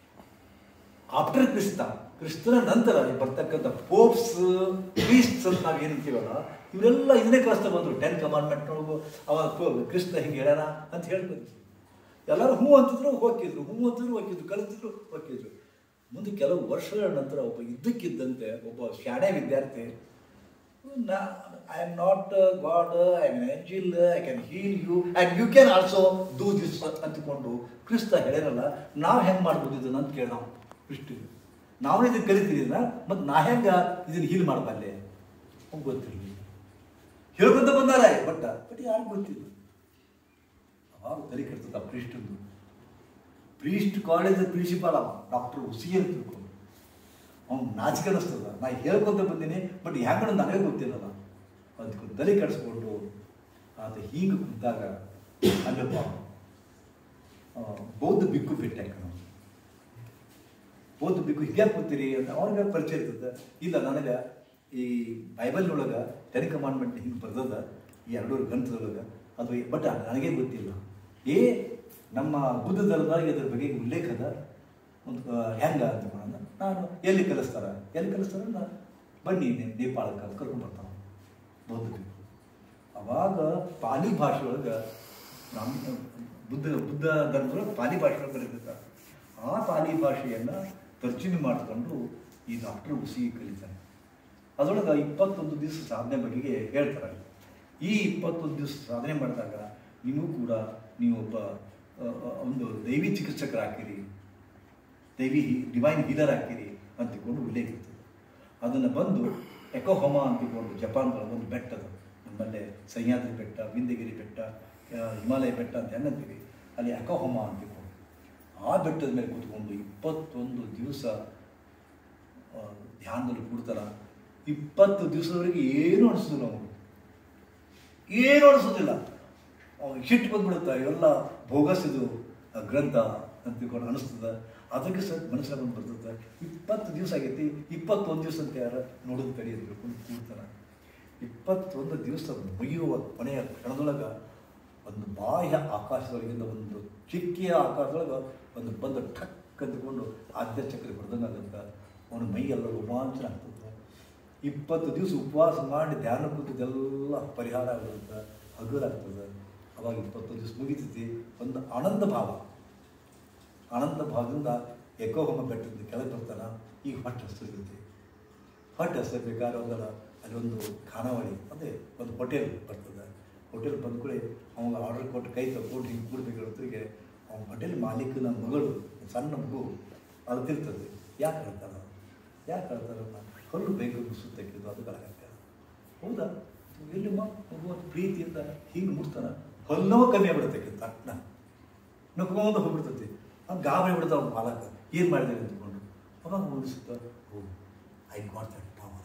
ಆಫ್ಟರ್ ಕ್ರಿಸ್ತ ಕ್ರಿಸ್ತನ ನಂತರ ಬರ್ತಕ್ಕಂಥ ಪೋಪ್ಸ್ ಕ್ರೀಸ್ಟ್ಸ್ ಅಂತ ನಾವು ಏನಂತೀವಲ್ಲ ಇವರೆಲ್ಲ ಇದನ್ನೇ ಕಲಿಸ್ತಾ ಬಂದರು ಟೆನ್ ಕಮಾಂಡ್ಮೆಂಟ್ನೊಳಗು ಅವ ಪೋ- ಕ್ರಿಸ್ತ ಹಿಂಗೆ ಹೇಳ್ಯಾನ ಅಂತ ಹೇಳ್ಬೋದು ಎಲ್ಲರೂ ಹ್ಞೂ ಅಂತಿದ್ರು ಹೋಗಿದ್ರು ಹ್ಞೂ ಅಂತಿದ್ರು ಹೋಗಿದ್ರು ಕಲಿತಿದ್ರು ಹೋಗಿದ್ರು ಮುಂದೆ ಕೆಲವು ವರ್ಷಗಳ ನಂತರ ಒಬ್ಬ ಇದ್ದಕ್ಕಿದ್ದಂತೆ ಒಬ್ಬ ಶಾಣೆ ವಿದ್ಯಾರ್ಥಿ ನಾ I am not God I am angel I can heal you and you can also do this ಅಂತಿಕೊಂಡು ಕ್ರಿಸ್ತ ಹೇಳ್ಯಾರಲ್ಲ ನಾವು ಹೆಂಗೆ ಮಾಡ್ಬೋದು ಇದನ್ನ ಅಂತ ಕೇಳ ನಾವು ಕ್ರಿಸ್ಟಿಗೆ ನಾವು ಇದನ್ನ ಕಲಿತಿದ್ದೀನ ಮತ್ತು ನಾ ಹೆಂಗ ಇದನ್ನ ಹೀಲ್ ಮಾಡಬಲ್ಲೆ ಅವ್ನಿಗೆ ಗೊತ್ತಿರಲಿ ಹೇಳ್ಕೊಂತ ಬಂದಾರ ಬಟ್ ಬಟ್ ಯಾರಿಗೂ ಗೊತ್ತಿಲ್ಲ ಅವಾಗ ತಲೆ ಕೆಡ್ತದ ಪ್ರೀಸ್ಟಂದು ಪ್ರೀಸ್ಟ್ ಕಾಲೇಜ್ ಪ್ರಿನ್ಸಿಪಾಲ್ ಅವ ಡಾಕ್ಟರ್ ಸಿ ಅಂತ ತಿಳ್ಕೊಂಡು ಅವ್ನು ನಾಚಿಕೆ ಅನ್ನಿಸ್ತದ ನಾ ಹೇಳ್ಕೊಂತ ಬಂದೀನಿ ಬಟ್ ಯಾಕಂದ್ರೆ ನನಗೆ ಗೊತ್ತಿಲ್ಲಲ್ಲ ಅದಕ್ಕೆ ತಲೆ ಕೆಡಿಸ್ಕೊಂಡು ಆತ ಹೀಗೆ ಕುಂತಾಗ ಅಲ್ಲಪ್ಪ ಆ, ಬೌದ್ಧ ಬಿಕ್ಕು ಭೇಟಿ ಹಾಕ ನಾವು ಬೌದ್ಧ ಬಿಕ್ಕು ಹೀಗೆ ಕೂತೀರಿ ಅಂತ ಅವ್ರಿಗೆ ಪರಿಚಯ ಇರ್ತದೆ ಇಲ್ಲ ನನಗೆ ಈ ಬೈಬಲ್ ಒಳಗೆ ಟೆನ್ ಕಮಾಂಡ್ಮೆಂಟ್ ಹಿಂಗೆ ಬರ್ದದ ಈ ಎರಡೂರು ಗ್ರಂಥದೊಳಗೆ ಅದು ಬಟ್ ನನಗೆ ಗೊತ್ತಿಲ್ಲ ಏ ನಮ್ಮ ಬುದ್ಧ ಧರ್ಮದಾಗ ಇದ್ರ ಬಗ್ಗೆ ಉಲ್ಲೇಖ ಅದ ಒಂದು ಹೆಂಗ ಅಂತ ಮಾಡೋಣ ನಾನು ಎಲ್ಲಿ ಕಲಿಸ್ತಾರ ಎಲ್ಲಿ ಕಲಿಸ್ತಾರ ನಾನು ಬನ್ನಿ ನೇ- ನೇಪಾಳಕ್ಕೆ ಅಂತ ಕರ್ಕೊಂಡ್ ಬರ್ತಾನ ಬೌದ್ಧ ಭಿಕ್ಷು. ಅವಾಗ ಪಾಲಿ ಭಾಷೆ ಒಳಗೆ ನಮ್ಮ ಬುದ್ಧ ಬುದ್ಧ ಧರ್ಮದೊಳಗೆ ಪಾಲಿ ಭಾಷೆ ಒಳಗೆ ಬರೀತಿರ್ತಾರೆ ಆ ಪಾಲಿ ಭಾಷೆಯನ್ನು ತರ್ಜುಮೆ ಮಾಡಿಕೊಂಡು ಈ ಡಾಕ್ಟರ್ ಉಸಿ ಕಲಿತಾನೆ ಅದರೊಳಗೆ ಇಪ್ಪತ್ತೊಂದು ದಿವಸ ಸಾಧನೆ ಬಗೆಗೆ ಹೇಳ್ತಾರೆ ಈ ಇಪ್ಪತ್ತೊಂದು ದಿವಸ ಸಾಧನೆ ಮಾಡಿದಾಗ ನೀವು ಕೂಡ ನೀವು ಒಬ್ಬ ಆ, ಆ, ಒಂದು ದೈವಿ ಚಿಕಿತ್ಸಕರಾಗಿರಿ ದೈವಿ ಡಿವೈನ್ ಹೀಲರ್ ಹಾಕಿರಿ ಅಂತಿಕೊಂಡು ಉಲ್ಲೇಖ ಇರ್ತದೆ ಅದನ್ನು ಬಂದು ಎಕೋಹೊಮ ಅಂತಿಕೊಂಡು ಜಪಾನ್ಗಳ ಒಂದು ಬೆಟ್ಟ ಅದು ನಮ್ಮಲ್ಲೇ ಸಹ್ಯಾದ್ರಿ ಬೆಟ್ಟ ವಿಂಧ್ಯಗಿರಿ ಬೆಟ್ಟ ಆ, ಹಿಮಾಲಯ ಬೆಟ್ಟ ಅಂತ ಹೆಂಗಂತೀವಿ ಅಲ್ಲಿ ಎಕೋಹೊಮ ಅಂತಿಕೊಂಡು ಆ ಬೆಟ್ಟದ ಮೇಲೆ ಕೂತ್ಕೊಂಡು ಇಪ್ಪತ್ತೊಂದು ದಿವಸ ಆ, ಧ್ಯಾನದಲ್ಲಿ ಕೂಡ್ತಾರ ಇಪ್ಪತ್ತು ದಿವಸದವರೆಗೆ ಏನೂ ಅನಿಸೋದಿಲ್ಲ ಅವನು ಏನೂ ಅನಿಸೋದಿಲ್ಲ ಅವ್ನಿಗೆ ಸಿಟ್ಟು ಬಂದ್ಬಿಡುತ್ತೆ ಇವೆಲ್ಲ ಬೋಗಸ್ ಇದು ಆ ಗ್ರಂಥ ಅಂತ ತಿಳ್ಕೊಂಡು ಅನಿಸ್ತದ ಅದಕ್ಕೆ ಸ್ವಲ್ಪ ಮನಸ್ಸಿನ ಬಂದು ಬರ್ತದೆ ಇಪ್ಪತ್ತು ದಿವಸ ಆಗೈತಿ ಇಪ್ಪತ್ತೊಂದು ದಿವಸ ಅಂತ ಯಾರು ನೋಡೋದು ತಡಿ ಅಂತ ತಿಳ್ಕೊಂಡು ಕೂಡ್ತಾರ ಇಪ್ಪತ್ತೊಂದು ದಿವಸ ಮುಗಿಯುವ ಕೊನೆಯ ಕ್ಷಣದೊಳಗೆ ಒಂದು ಬಾಹ್ಯ ಆಕಾಶದೊಳಗಿಂದ ಒಂದು ಚಿಕ್ಕಿಯ ಆಕಾಶದೊಳಗೆ ಒಂದು ಬಂದು ಠಕ್ ಅಂದುಕೊಂಡು ಆದ್ಯ ಚಕ್ರ ಹೊಡೆದಂಗೆ ಆಗತ್ತೆ ಅವನ ಮೈಯೆಲ್ಲ ರೋಮಾಂಚನ ಆಗ್ತದೆ ಇಪ್ಪತ್ತು ದಿವಸ ಉಪವಾಸ ಮಾಡಿ ಧ್ಯಾನ ಕೂತಿದ್ದೆಲ್ಲ ಪರಿಹಾರ ಆಗಿರುತ್ತೆ ಹಗುರಾಗ್ತದೆ ಅವಾಗ ಇಪ್ಪತ್ತು ದಿವಸ ಮುಗಿತೈತಿ ಒಂದು ಆನಂದ ಭಾವ ಆನಂದ ಭಾವದಿಂದ ಎಕೋಹೊಮ ಬೆಟ್ಟದಿಂದ ಕೆಳಗೆ ಬರ್ತಾನ ಈಗ ಹೊಟ್ಟೆ ಹಸಿರ್ತೈತಿ ಹೊಟ್ಟೆ ಹಸಿರ್ಬೇಕಾದ್ರೆ ಒಂದಲ್ಲ ಅಲ್ಲಿ ಒಂದು ಖಾನಾವಳಿ ಅದೇ ಒಂದು ಹೋಟೆಲ್ ಬರ್ತದೆ ಹೋಟೆಲ್ ಬಂದ ಕೂಡಲೇ ಅವಾಗ ಆರ್ಡರ್ ಕೊಟ್ಟು ಕೈ ತಗೊಂಡು ಹಿಂಗೆ ಕೂಡ್ಬೇಕು ಹೊತ್ತಿಗೆ ಅವ್ನ ಹೋಟೆಲ್ ಮಾಲೀಕನ ಮಗಳು ಸಣ್ಣ ಮಗು ಅಳ್ತಿರ್ತದೆ ಯಾಕೆ ಹೇಳ್ತಾರ ಯಾಕೆ ಹೇಳ್ತಾರಲ್ಲ ಕಲ್ಲು ಬೇಕು ಸುತ್ತಕ್ಕಿದ್ದು ಅದು ಕಳಗತ್ತೆ ಹೌದಾ ಎಲ್ಲಿಮ್ಮ ಮಗು ಅಂತ ಪ್ರೀತಿಯಿಂದ ಹಿಂಗೆ ಮುಟ್ತಾನ ಹಲ್ಲವ ಕಮ್ಮಿ ಆಗ್ಬಿಡುತ್ತೆ ತಕ್ಷಣ ನಕ್ಕೊಂಡು ಹೋಗ್ಬಿಡ್ತೈತಿ ಅವ್ನು ಗಾಬರಿ ಬಿಡ್ತಾವ ಅವ್ನ ಮಾಲಕ ಏನು ಮಾಡಿದೆ ಅಂದ್ಕೊಂಡು ಅವಾಗ ಅನಿಸುತ್ತ oh I got that power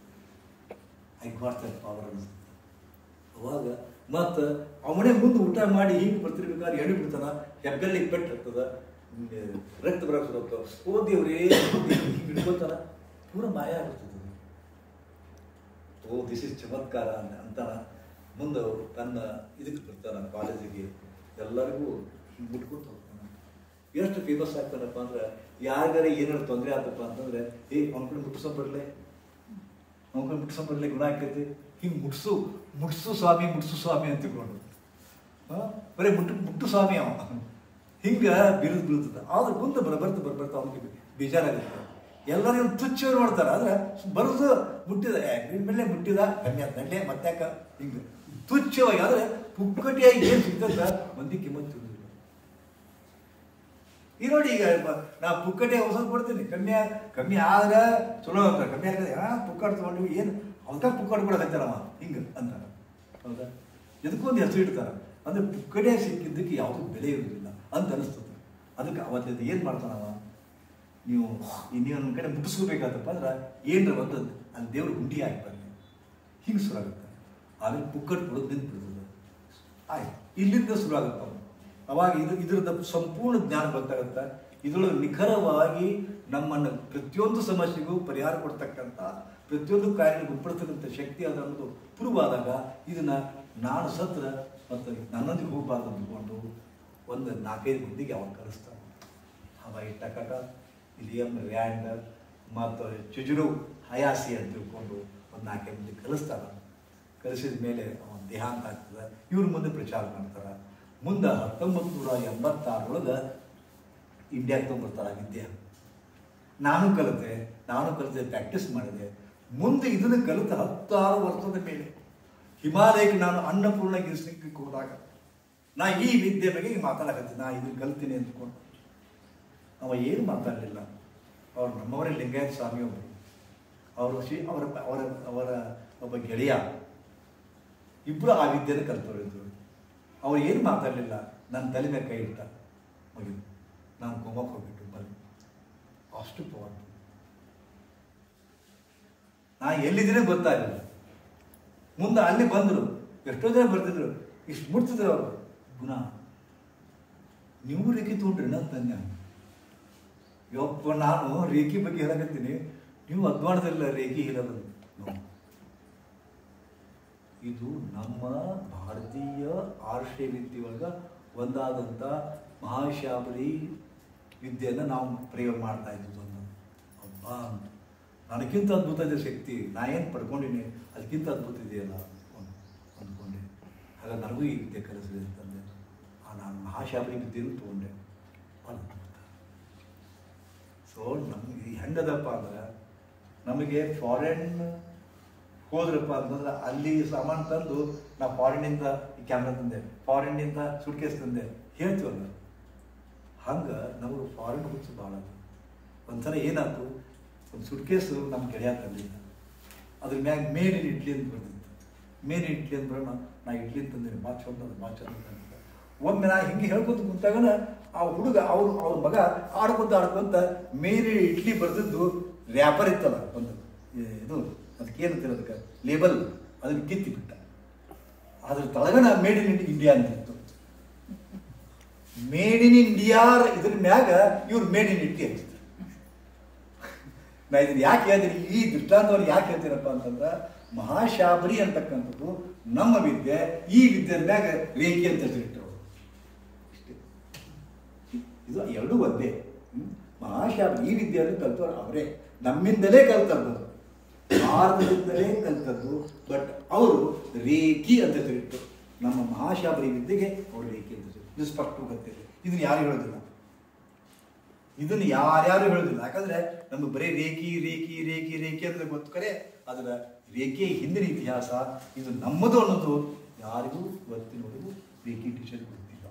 I got that power ಅನಿಸುತ್ತೆ ಅವಾಗ ಮತ್ತು ಅವನೇ ಮುಂದೆ ಊಟ ಮಾಡಿ ಹಿಂಗೆ ಬರ್ತಿರ್ಬೇಕಾದ್ರೆ ಎಡಿ ಬಿಡ್ತಾನ ಹೆಬ್ಬೆಲ್ಲಿಗೆ ಪೆಟ್ಟು ಹತ್ತದ ಹ್ಮ್, ರಕ್ತ ಬರಕ್ಕೆ ಶುರು ಆಗ್ತಾವ ಓ ದೇವ್ರೇ ಹಿಂಗೆ ಹಿಡ್ಕೊತಾನ ಪೂರ ಮಾಯ ಆಗ್ಬಿಡ್ತದೆ ಓ ದಿಸ್ ಇಸ್ ಚಮತ್ಕಾರ ಅಂತ ಅಂತಾನ ಮುಂದೆ ತನ್ನ ಇದಕ್ಕೆ ಬರ್ತಾನೆ ಕಾಲೇಜಿಗೆ ಎಲ್ಲರಿಗೂ ಹಿಂಗೆ ಮುಟ್ಕೊತ ಹೋಗ್ತಾನೆ ಎಷ್ಟು ಫೇಮಸ್ ಆಗ್ತಾನಪ್ಪ ಅಂದ್ರೆ ಯಾರಿಗಾರ ಏನಾರು ತೊಂದರೆ ಆತಪ್ಪ ಅಂತಂದ್ರೆ ಏ ಅವ್ನ ಕಡೆ ಮುಟ್ಸೋಬರ್ಲೆ ಅವ್ನ ಕಡೆ ಮುಟ್ಸೋಬರ್ಲೆ ಗುಣ ಆಕೈತಿ ಹಿಂಗೆ ಮುಟ್ಸು ಮುಟ್ಸು ಸ್ವಾಮಿ ಮುಟ್ಸು ಸ್ವಾಮಿ ಅಂತ ತಿಳ್ಕೊಂಡು ಆ? ಬರೀ ಮುಟ್ಟು ಮುಟ್ಟು ಸ್ವಾಮಿ ಅವ ಹಿಂಗ ಬಿರುದು ಬೀಳ್ತದ ಆದ್ರೆ ಮುಂದೆ ಬರ ಬರ್ತಾ ಬರ್ ಬರ್ತಾ ಅವನಿಗೆ ಬೇಜಾರಾಗುತ್ತೆ ಎಲ್ಲರಿಗೂ ತುಚ್ಛ ನೋಡ್ತಾರೆ ಆದ್ರೆ ಬರೋದು ಮುಟ್ಟಿದ ಏ, ನಿನ್ ಮೇಲೆ ಮುಟ್ಟಿದ ಕನ್ಯಾ ದಂಡೆ ಮತ್ತಾಕ ಹಿಂಗ ತುಚ್ಛವಾಗಿ ಆದ್ರೆ ಪುಕ್ಕಟಿಯಾಗಿ ಏನ್ ಸಿಗ್ತದ ಮಂದಿ ಕಿಮ್ಮತ್ ತಿಳಿದಿಲ್ಲ ಈ ನೋಡಿ ಈಗ ಬ- ನಾ ಪುಕ್ಕಟೆ ಔಷಧ ಕೊಡ್ತೀನಿ ಕಮ್ಮಿ ಆ- ಕಮ್ಮಿ ಆದ್ರೆ ಚಲೋ ಅಂತ ಕಮ್ಮಿ ಆಗದೆ ಹಾ ಪುಕ್ಕಟ್ ತಗೊಂಡ್ವಿ ಏನು ಅವತ್ತ ಪುಕ್ಕಟ್ ಕೊಡಕತ್ತಾರಮ್ಮ ಹಿಂಗ ಅಂತಾರ ಹೌದಾ ಇದಕ್ಕೊಂದು ಹೆಸರು ಇಡ್ತಾರ ಅಂದ್ರೆ ಪುಕ್ಕಟೆ ಸಿಕ್ಕಿದ್ದಕ್ಕೆ ಯಾವುದೂ ಬೆಲೆ ಇರುವುದಿಲ್ಲ ಅಂತ ಅನಿಸ್ತದೆ ಅದಕ್ಕೆ ಅವತ್ತಿಂದ ಏನು ಮಾಡ್ತಾನವ ನೀವು ನೀವು ನನ್ನ ಕಡೆ ಮುಟ್ಟಿಸ್ಕೋಬೇಕಾತಪ್ಪ ಅಂದ್ರೆ ಏನ್ರ ಒಂದು ಅಲ್ಲಿ ದೇವ್ರ ಗುಂಡಿ ಹಾಕಿ ಬರಲಿ ಹಿಂಗೆ ಶುರು ಆಗುತ್ತೆ ಆಮೇಲೆ ಪುಕ್ಕಟ್ ಕೊಡೋದು ನಿಂತು ಬಿಡ್ತದೆ ಆಯ್ತು ಇಲ್ಲಿಂದ ಶುರು ಆಗುತ್ತೆ ಅವ್ನು. ಅವಾಗ ಇದು ಇದರದ ಸಂಪೂರ್ಣ ಜ್ಞಾನ ಗೊತ್ತಾಗುತ್ತೆ ಇದರೊಳಗೆ ನಿಖರವಾಗಿ ನಮ್ಮನ್ನು ಪ್ರತಿಯೊಂದು ಸಮಸ್ಯೆಗೂ ಪರಿಹಾರ ಕೊಡ್ತಕ್ಕಂಥ ಪ್ರತಿಯೊಂದು ಕಾರ್ಯ ಗುಣಪಡಿಸ್ತಕ್ಕಂಥ ಶಕ್ತಿ ಅದ ಅನ್ನೋದು ಪ್ರೂವ್ ಆದಾಗ ಇದನ್ನ ನಾನು ಸತ್ರ ಮತ್ತು ನನ್ನೊಂದಿಗೆ ಹೋಗಬಾರ್ದು ಅಂದ್ಕೊಂಡು ಒಂದು ನಾಲ್ಕೈದು ಮಂದಿಗೆ ಅವನು ಕಲಿಸ್ತಾನೆ ಅವ ಇಟ್ಟಕಟ ಇಲಿಯಂ ರ್ಯಾಂಡ್ ಮತ್ತು ಚುಜುರು ಹಯಾಸಿ ಅಂತ ತಿಳ್ಕೊಂಡು ಒಂದು ನಾಲ್ಕೈದು ಮಂದಿ ಕಲಿಸ್ತಾನೆ ಕಲಿಸಿದ ಮೇಲೆ ಅವನ ದೇಹಾಂತ ಆಗ್ತದೆ ಇವ್ರ ಮುಂದೆ ಪ್ರಚಾರ ಮಾಡ್ತಾರೆ ಮುಂದೆ ಹತ್ತೊಂಬತ್ತು ನೂರ ಎಂಬತ್ತಾರರೊಳಗೆ ಇಂಡಿಯಾಗೆ ತೊಗೊಂಬರ್ತಾರೆ ಆ ವಿದ್ಯೆ ನಾನು ಕಲಿತೆ ನಾನು ಕಲಿತೆ ಪ್ರಾಕ್ಟೀಸ್ ಮಾಡಿದೆ ಮುಂದೆ ಇದನ್ನು ಕಲಿತ ಹತ್ತಾರು ವರ್ಷದ ಮೇಲೆ ಹಿಮಾಲಯಕ್ಕೆ ನಾನು ಅನ್ನಪೂರ್ಣ ಗಿರಿಸ್ಲಿಕ್ಕೆ ಹೋದಾಗ ನಾ ಈ ವಿದ್ಯೆ ಬಗ್ಗೆ ಮಾತಾಡಕತ್ತೀನಿ ನಾ ಇದನ್ನು ಕಲ್ತೀನಿ ಅಂದ್ಕೊಂಡು ಅವ ಏನು ಮಾತಾಡಲಿಲ್ಲ ಅವ್ರು ನಮ್ಮವರೇ ಲಿಂಗಾಯತ ಸ್ವಾಮಿ ಒಬ್ಬರು ಅವರು ಶ್ರೀ ಅವರ ಅವರ ಅವರ ಒಬ್ಬ ಗೆಳೆಯ ಇಬ್ಬರು ಆ ವಿದ್ಯೆನ ಕಲ್ತವರಿದ್ರು ಅವ್ರು ಏನು ಮಾತಾಡಲಿಲ್ಲ ನನ್ನ ತಲೆ ಮೇಲೆ ಕೈ ಇಟ್ಟ ಮುಗಿದು ನಾನು ಕೋಮಕ್ಕೆ ಹೋಗ್ಬಿಟ್ಟು ಬಂದು ಅಷ್ಟು ಪವರ್ ನಾ ಎಲ್ಲಿದ್ದೀನೇ ಗೊತ್ತಾಗಲಿಲ್ಲ ಮುಂದೆ ಅಲ್ಲಿ ಬಂದರು ಎಷ್ಟೋ ಜನ ಬರ್ತಿದ್ರು ಇಷ್ಟು ಮುಟ್ತಿದ್ರು ಅವರು ಗುಣ ನೀವು ರೇಖೆ ತೊಗೊಂಡ್ರಿ ನನ್ನ ತಂದೆ ಯಪ್ಪ ನಾನು ರೇಖೆ ಬಗ್ಗೆ ಹೇಳಕತ್ತೀನಿ ನೀವು ಅದ್ವಾಣದಲ್ಲ ರೇಖೆ ಹೇಳೋದು No. ಇದು ನಮ್ಮ ಭಾರತೀಯ ಆರ್ಷೆ ವಿದ್ಯೆ ಒಳಗ ಒಂದಾದಂಥ ಮಹಾಶಾಬರಿ ವಿದ್ಯೆಯನ್ನು ನಾವು ಪ್ರಯೋಗ ಮಾಡ್ತಾ ಇದ್ವಿ ಅನ್ನೋದು ಅಬ್ಬ ಅಂತ ನನಗಿಂತ ಅದ್ಭುತ ಇದೆ ಶಕ್ತಿ ನಾ ಏನು ಪಡ್ಕೊಂಡಿನಿ ಅದಕ್ಕಿಂತ ಅದ್ಭುತ ಇದೆಯಲ್ಲ ಅನ್ಕೊಂಡು ಅಂದ್ಕೊಂಡೆ ಆಗ ನನಗೂ ಈ ವಿದ್ಯೆ ಕಲಿಸಿದೆ ಅಂತಂದೆ ಆ ನಾನು ಮಹಾಶಾಬರಿ ವಿದ್ಯೆಯನ್ನು ತೊಗೊಂಡೆ ಅದ್ಭುತ ಸೊ ನಮಗೆ ಹೆಂಗದಪ್ಪ ಅಂದ್ರೆ ನಮಗೆ ಫಾರಿನ್ ಹೋದ್ರಪ್ಪ ಅಂತಂದ್ರೆ ಅಲ್ಲಿ ಸಾಮಾನು ತಂದು ನಾ ಫಾರಿನ್ನಿಂದ ಈ ಕ್ಯಾಮ್ರಾ ತಂದೆ ಫಾರಿನ್ನಿಂದ ಸುಟ್ಕೇಸ್ ತಂದೆ ಹೇಳ್ತೀವಲ್ಲ ಹಂಗೆ ನಮಗೆ ಫಾರಿನ್ ಹುಚ್ಚು ಭಾಳ ಅದು ಒಂದ್ಸಲ ಏನಾಯ್ತು ಒಂದು ಸುಟ್ಕೇಸು ನಮ್ಮ ಗೆಳೆಯ ತಂದಿದ್ದ ಅದ್ರ ಮ್ಯಾಗ ಮೇಡ್ ಇನ್ ಇಡ್ಲಿ ಅಂತ ಬರ್ತಿತ್ತು ಮೇಡ್ ಇನ್ ಇಡ್ಲಿ ಅಂತ ಬರೋಣ ನಾ ಇಡ್ಲಿ ತಂದಿನಿ ಭಾಳ ಚಂದ ಅದು ಭಾಳ ಚಂದ ಅಂತ ಒಮ್ಮೆ ನಾ ಹಿಂಗೆ ಹೇಳ್ಕೊತ ಕುಂತಾಗನ ಆ ಹುಡುಗ ಅವ್ರು ಅವ್ರ ಮಗ ಆಡ್ಕೊಂತ ಆಡ್ಕೊಂತ ಮೇರಿ ಇಡ್ಲಿ ಬರ್ದಿದ್ದು ರ್ಯಾಪರ್ ಇತ್ತಲ್ಲ ಒಂದು ಏ- ಇದು ಅದಕ್ಕೆ ಏನಂತೀರ ಅದಕ್ಕೆ ಲೇಬಲ್ ಅದನ್ನ ಕಿತ್ತಿ ಬಿಟ್ಟ ಅದ್ರ ತಳಗನ ಮೇಡ್ ಇನ್ ಇಂಡಿಯಾ ಅಂತಿತ್ತು ಮೇಡ್ ಇನ್ ಇಂಡಿಯಾ ಇದ್ರ ಮ್ಯಾಗ ಇವ್ರು ಮೇಡ್ ಇನ್ ಇಟ್ಲಿ ಹಚ್ಚಿದ್ರು ನಾ ಇದನ್ನ ಯಾಕೆ ಹೇಳ್ತೀನಿ ಈ ದೃಷ್ಟಾಂತವ್ರು ಯಾಕೆ ಹೇಳ್ತೀರಪ್ಪ ಅಂತಂದ್ರೆ ಮಹಾಶಾಬರಿ ಅಂತಕ್ಕಂಥದ್ದು ನಮ್ಮ ವಿದ್ಯೆ ಈ ವಿದ್ಯೆ ಮ್ಯಾಗ ರೇಖೆ ಅಂತ ಹೆಸರಿಟ್ಟರು ಇಷ್ಟೇ ಇದು ಎರಡೂ ಒಂದೇ ಹ್ಮ್? ಮಹಾಶಾಬರಿ ಈ ವಿದ್ಯೆಯನ್ನು ಕಲ್ತವ್ರು ಅವರೇ ನಮ್ಮಿಂದಲೇ ಕಲ್ತದ್ದು ಭಾರತದಿಂದಲೇ ಕಲ್ತದ್ದು ಬಟ್ ಅವರು ರೇಖಿ ಅಂತ ಹೆಸರಿಟ್ಟು ನಮ್ಮ ಮಹಾಶಾಬರಿ ವಿದ್ಯೆಗೆ ಅವರು ರೇಖಿ ಅಂತ ಹೆಸರು ಇದು ಸ್ಪಷ್ಟ ಗೊತ್ತಿದೆ ಇದನ್ನ ಯಾರು ಹೇಳೋದಿಲ್ಲ ಇದನ್ನು ಯಾರ್ಯಾರು ಹೇಳೋದಿಲ್ಲ ಯಾಕಂದ್ರೆ ನಮ್ಗೆ ಬರೀ ರೇಖಿ ರೇಖಿ ರೇಖಿ ರೇಖಿ ಅಂದ್ರೆ ಗೊತ್ತು ಕರೆ ಅದರ ರೇಖೆ ಹಿಂದಿನ ಇತಿಹಾಸ ಇದು ನಮ್ಮದು ಅನ್ನೋದು ಯಾರಿಗೂ ಗೊತ್ತಿರೋದು ರೇಖಿ ಟೀಚರ್ ಗೊತ್ತಿಲ್ಲ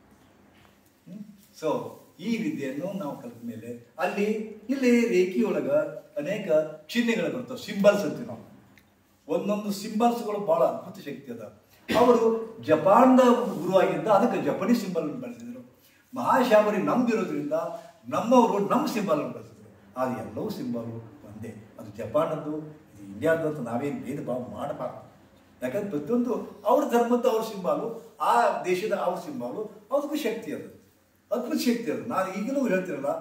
ಸೊ ಈ ವಿದ್ಯೆಯನ್ನು ನಾವು ಕಲಿತ ಮೇಲೆ ಅಲ್ಲಿ ಇಲ್ಲಿ ರೇಖಿಯೊಳಗ ಅನೇಕ ಚಿಹ್ನೆಗಳು ಬರ್ತವೆ ಸಿಂಬಲ್ಸ್ ಅಂತೀವಿ ನಾವು ಒಂದೊಂದು ಸಿಂಬಲ್ಸ್ಗಳು ಬಹಳ ಅದ್ಭುತ ಶಕ್ತಿ ಅದ ಅವರು ಜಪಾನ್ದ ಗುರುವಾಗಿದ್ದ ಅದಕ್ಕೆ ಜಪಾನೀಸ್ ಸಿಂಬಲ್ ಬಳಸಿದರು ಮಹಾಶಾಬರಿ ನಮ್ದಿರೋದ್ರಿಂದ ನಮ್ಮವರು ನಮ್ಮ ಸಿಂಬಲ್ ಬಳಸಿದ್ರು ಅದು ಎಲ್ಲವೂ ಸಿಂಬಲ್ ಒಂದೇ ಅದು ಜಪಾನದ್ದು ಇದು ಇಂಡಿಯಾದಂತ ನಾವೇನು ಭೇದ ಭಾವ ಮಾಡಬಾರ್ದು ಯಾಕಂದ್ರೆ ಪ್ರತಿಯೊಂದು ಅವ್ರ ಧರ್ಮದ ಅವ್ರ ಸಿಂಬಾಲು ಆ ದೇಶದ ಅವ್ರ ಸಿಂಬಾಲು ಅದಕ್ಕೂ ಶಕ್ತಿ ಅದು ಅದ್ಭುತ ಶಕ್ತಿ ಅದು ನಾನು ಈಗಲೂ ಹೇಳ್ತಿರಲ್ಲ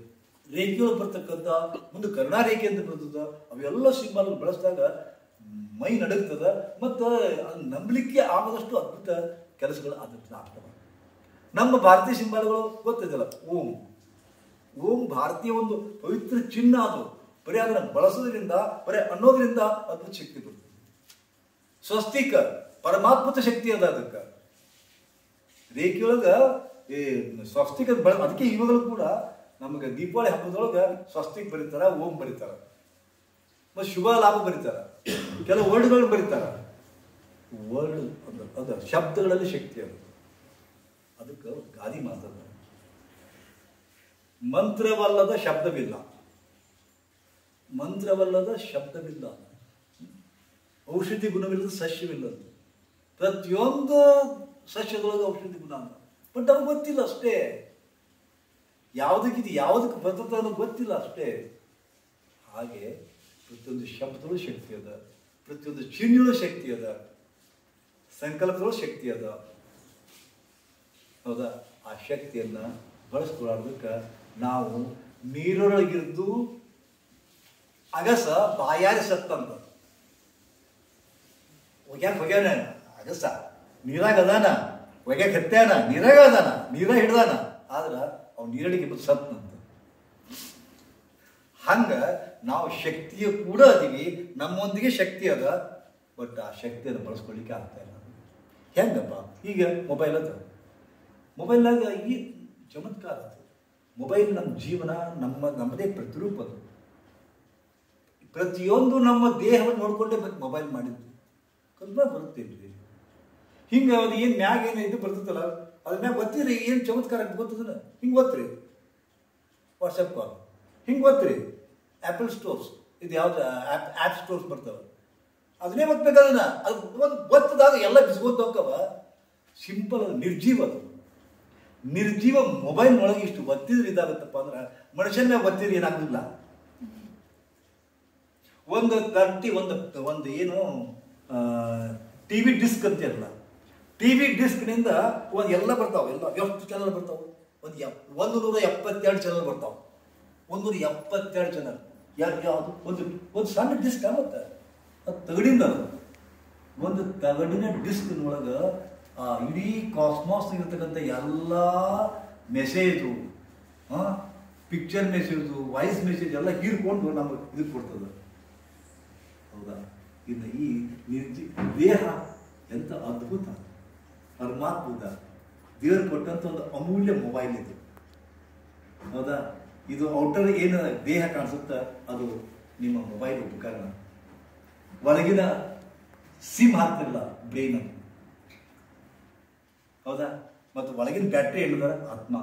ರೇಖೆಗಳು ಬರ್ತಕ್ಕಂಥ ಮುಂದೆ ಕರುಣಾ ರೇಖೆ ಅಂತ ಬರ್ತದ ಅವೆಲ್ಲ ಸಿಂಬಲ್ ಬಳಸಿದಾಗ ಮೈ ನಡುಗ್ತದ ಮತ್ತು ಅದು ನಂಬಲಿಕ್ಕೆ ಆಗದಷ್ಟು ಅದ್ಭುತ ಕೆಲಸಗಳು ಅದಕ್ಕೆ ಆಗ್ತವೆ ನಮ್ಮ ಭಾರತೀಯ ಸಿಂಬಲ್ಗಳು ಗೊತ್ತಿದೆಯಲ್ಲ ಓಂ ಓಂ ಭಾರತೀಯ ಒಂದು ಪವಿತ್ರ ಚಿಹ್ನ ಅದು ಬರೀ ಅದನ್ನು ಬಳಸೋದ್ರಿಂದ ಬರೀ ಅನ್ನೋದ್ರಿಂದ ಅದ್ಭುತ ಶಕ್ತಿ ಬರ್ತದೆ ಸ್ವಸ್ತಿಕ ಪರಮಾತ್ಮತ ಶಕ್ತಿ ಅದ ಅದಕ್ಕೆ ರೇಖೆಯೊಳಗ ಈ ಸ್ವಸ್ತಿಕ ಬಳ ಅದಕ್ಕೆ ಇವಾಗಲೂ ಕೂಡ ನಮಗೆ ದೀಪಾವಳಿ ಹಬ್ಬದೊಳಗೆ ಸ್ವಸ್ತಿಕ್ ಬರೀತಾರ ಓಂ ಬರೀತಾರ ಮತ್ತು ಶುಭ ಲಾಭ ಬರೀತಾರ ಕೆಲವು ವರ್ಡ್ಗಳನ್ನ ಬರೀತಾರ ವರ್ಡ್ ಅದು ಅದು ಶಬ್ದಗಳಲ್ಲಿ ಶಕ್ತಿ ಅದು ಅದಕ್ಕೆ ಗಾದಿ ಮಾತದ ಮಂತ್ರವಲ್ಲದ ಶಬ್ದವಿಲ್ಲ ಮಂತ್ರವಲ್ಲದ ಶಬ್ದವಿಲ್ಲ ಔಷಧಿ ಗುಣವಿಲ್ಲದ ಸಸ್ಯವಿಲ್ಲ ಪ್ರತಿಯೊಂದು ಸಸ್ಯದೊಳಗೆ ಔಷಧಿ ಗುಣ ಅಂತ ಬಟ್ ನಮ್ಗೆ ಗೊತ್ತಿಲ್ಲ ಅಷ್ಟೇ ಯಾವುದಕ್ಕಿದು ಯಾವುದಕ್ಕೆ ಬರ್ತದೆ ಅನ್ನೋದು ಗೊತ್ತಿಲ್ಲ ಅಷ್ಟೇ ಹಾಗೆ ಪ್ರತಿಯೊಂದು ಶಬ್ದದಲ್ಲೂ ಶಕ್ತಿ ಅದ ಪ್ರತಿಯೊಂದು ಚಿಹ್ನೆಯಲ್ಲೂ ಶಕ್ತಿ ಅದ ಸಂಕಲ್ಪದಲ್ಲೂ ಶಕ್ತಿ ಅದ ಹೌದಾ ಆ ಶಕ್ತಿಯನ್ನ ಬಳಸ್ಕೊಳ್ಳೋದಕ್ಕೆ ನಾವು ನೀರೊಳಗಿದ್ದು ಅಗಸ ಬಾಯಾರಿ ಸತ್ತಂತ ಒಗ್ಯಾಕ ಹೋಗ್ಯಾನ ಅಗಸ ನೀರಾಗ ಅದಾನ ಒಗ್ಯಾಕ ಹತ್ಯಾನ ನೀರಾಗ ಅದಾನ ನೀರ ಹಿಡ್ದಾನ ಆದ್ರ ಅವ್ ನೀರಡಿಗೆ ಬಂದು ಸತ್ನಂತ ಹಂಗ ನಾವು ಶಕ್ತಿಯ ಕೂಡ ಅದೀವಿ ನಮ್ಮೊಂದಿಗೆ ಶಕ್ತಿ ಅದ ಬಟ್ ಆ ಶಕ್ತಿಯನ್ನು ಬಳಸ್ಕೊಳ್ಳಿಕ್ಕೆ ಆಗ್ತಾ ಇಲ್ಲ ಹೆಂಗಪ್ಪ ಈಗ ಮೊಬೈಲ್ ಅದ ಮೊಬೈಲ್ನಾಗ ಈ ಚಮತ್ಕಾರ ಅದು ಮೊಬೈಲ್ ನಮ್ಮ ಜೀವನ ನಮ್ಮ ನಮ್ಮದೇ ಪ್ರತಿರೂಪ ಅದು ಪ್ರತಿಯೊಂದು ನಮ್ಮ ದೇಹವನ್ನು ನೋಡ್ಕೊಂಡೇ ಮತ್ತೆ ಮೊಬೈಲ್ ಮಾಡಿದ್ದು ಕಲ್ಪನೆ ಬರುತ್ತೇನ್ರಿ ಹಿಂಗೆ ಅದು ಏನು ಮ್ಯಾಗ ಏನು ಇದು ಬರ್ತದಲ್ಲ ಅದ್ರ ಮ್ಯಾಗ ಗೊತ್ತಿರಿ ಏನು ಚಮತ್ಕಾರ ಅಂತ ಗೊತ್ತದಲ್ಲ ಹಿಂಗೆ ಗೊತ್ತ್ರಿ ವಾಟ್ಸಪ್ ಕಾಲ್ ಹಿಂಗೆ ಗೊತ್ತ್ರಿ ಆ್ಯಪಲ್ ಸ್ಟೋರ್ಸ್ ಇದು ಯಾವ್ದು ಆ್ಯಪ್ ಆ್ಯಪ್ ಸ್ಟೋರ್ಸ್ ಬರ್ತಾವೆ ಅದನ್ನೇ ಗೊತ್ತಬೇಕು ಅದನ್ನ ಅದು ಒಂದು ಗೊತ್ತದಾಗ ಎಲ್ಲ ಬಿಸ್ಕೊತ ಹೋಗ್ತಾವ ಸಿಂಪಲ್ ಅದು ನಿರ್ಜೀವ ಅದು ನಿರ್ಜೀವ ಮೊಬೈಲ್ ಒಳಗೆ ಇಷ್ಟು ಒತ್ತಿದ್ರೆ ಇದಾಗುತ್ತಪ್ಪ ಅಂದ್ರೆ ಮನುಷ್ಯನ ಒತ್ತಿದ್ರೆ ಏನಾಗೋದಿಲ್ಲ ಒಂದು ತರ್ಟಿ ಒಂದು ಒಂದು ಏನು ಟಿ ವಿ ಡಿಸ್ಕ್ ಅಂತೀರಲ್ಲ ಟಿ ವಿ ಡಿಸ್ಕ್ನಿಂದ ಒಂದು ಎಲ್ಲ ಬರ್ತಾವೆ ಎಲ್ಲ ಎಷ್ಟು ಚಾನಲ್ ಬರ್ತಾವೆ ಒಂದು ಎಪ್ ಒಂದು ನೂರ ಎಪ್ಪತ್ತೆರಡು ಚಾನಲ್ ಬರ್ತಾವೆ ಒಂದು ನೂರ ಎಪ್ಪತ್ತೆರಡು ಚಾನಲ್ ಯಾರು ಯಾವುದು ಒಂದು ಒಂದು ಸಣ್ಣ ಡಿಸ್ಕ್ ಆಗುತ್ತೆ ಅದು ತಗಡಿಂದ ಅದು ಒಂದು ತಗಡಿನ ಡಿಸ್ಕ್ನೊಳಗೆ ಆ ಇಡೀ ಕಾಸ್ಮಾಸ್ ಇರತಕ್ಕಂಥ ಎಲ್ಲ message picture message voice message ಎಲ್ಲ ಹೀರ್ಕೊಂಡು ನಮಗೆ ಇದಕ್ಕೆ ಕೊಡ್ತದೆ ಹೌದಾ ಇನ್ನು ಈ ನಿರ್ಜಿ ದೇಹ ಎಂತ ಅದ್ಭುತ ಪರಮಾತ್ಮದ ದೇವರು ಕೊಟ್ಟಂತ ಒಂದು ಅಮೂಲ್ಯ ಮೊಬೈಲ್ ಇದು ಹೌದಾ ಇದು ಔಟರ್ ಏನು ದೇಹ ಕಾಣಿಸುತ್ತ ಅದು ನಿಮ್ಮ ಮೊಬೈಲ್ ಉಪಕರಣ ಒಳಗಿನ ಸಿಮ್ ಹಾಕ್ತಿರಲ್ಲ ಬ್ರೈನ್ ಹೌದಾ ಮತ್ತು ಒಳಗಿನ ಬ್ಯಾಟ್ರಿ ಹೇಳಿದಾರ ಆತ್ಮ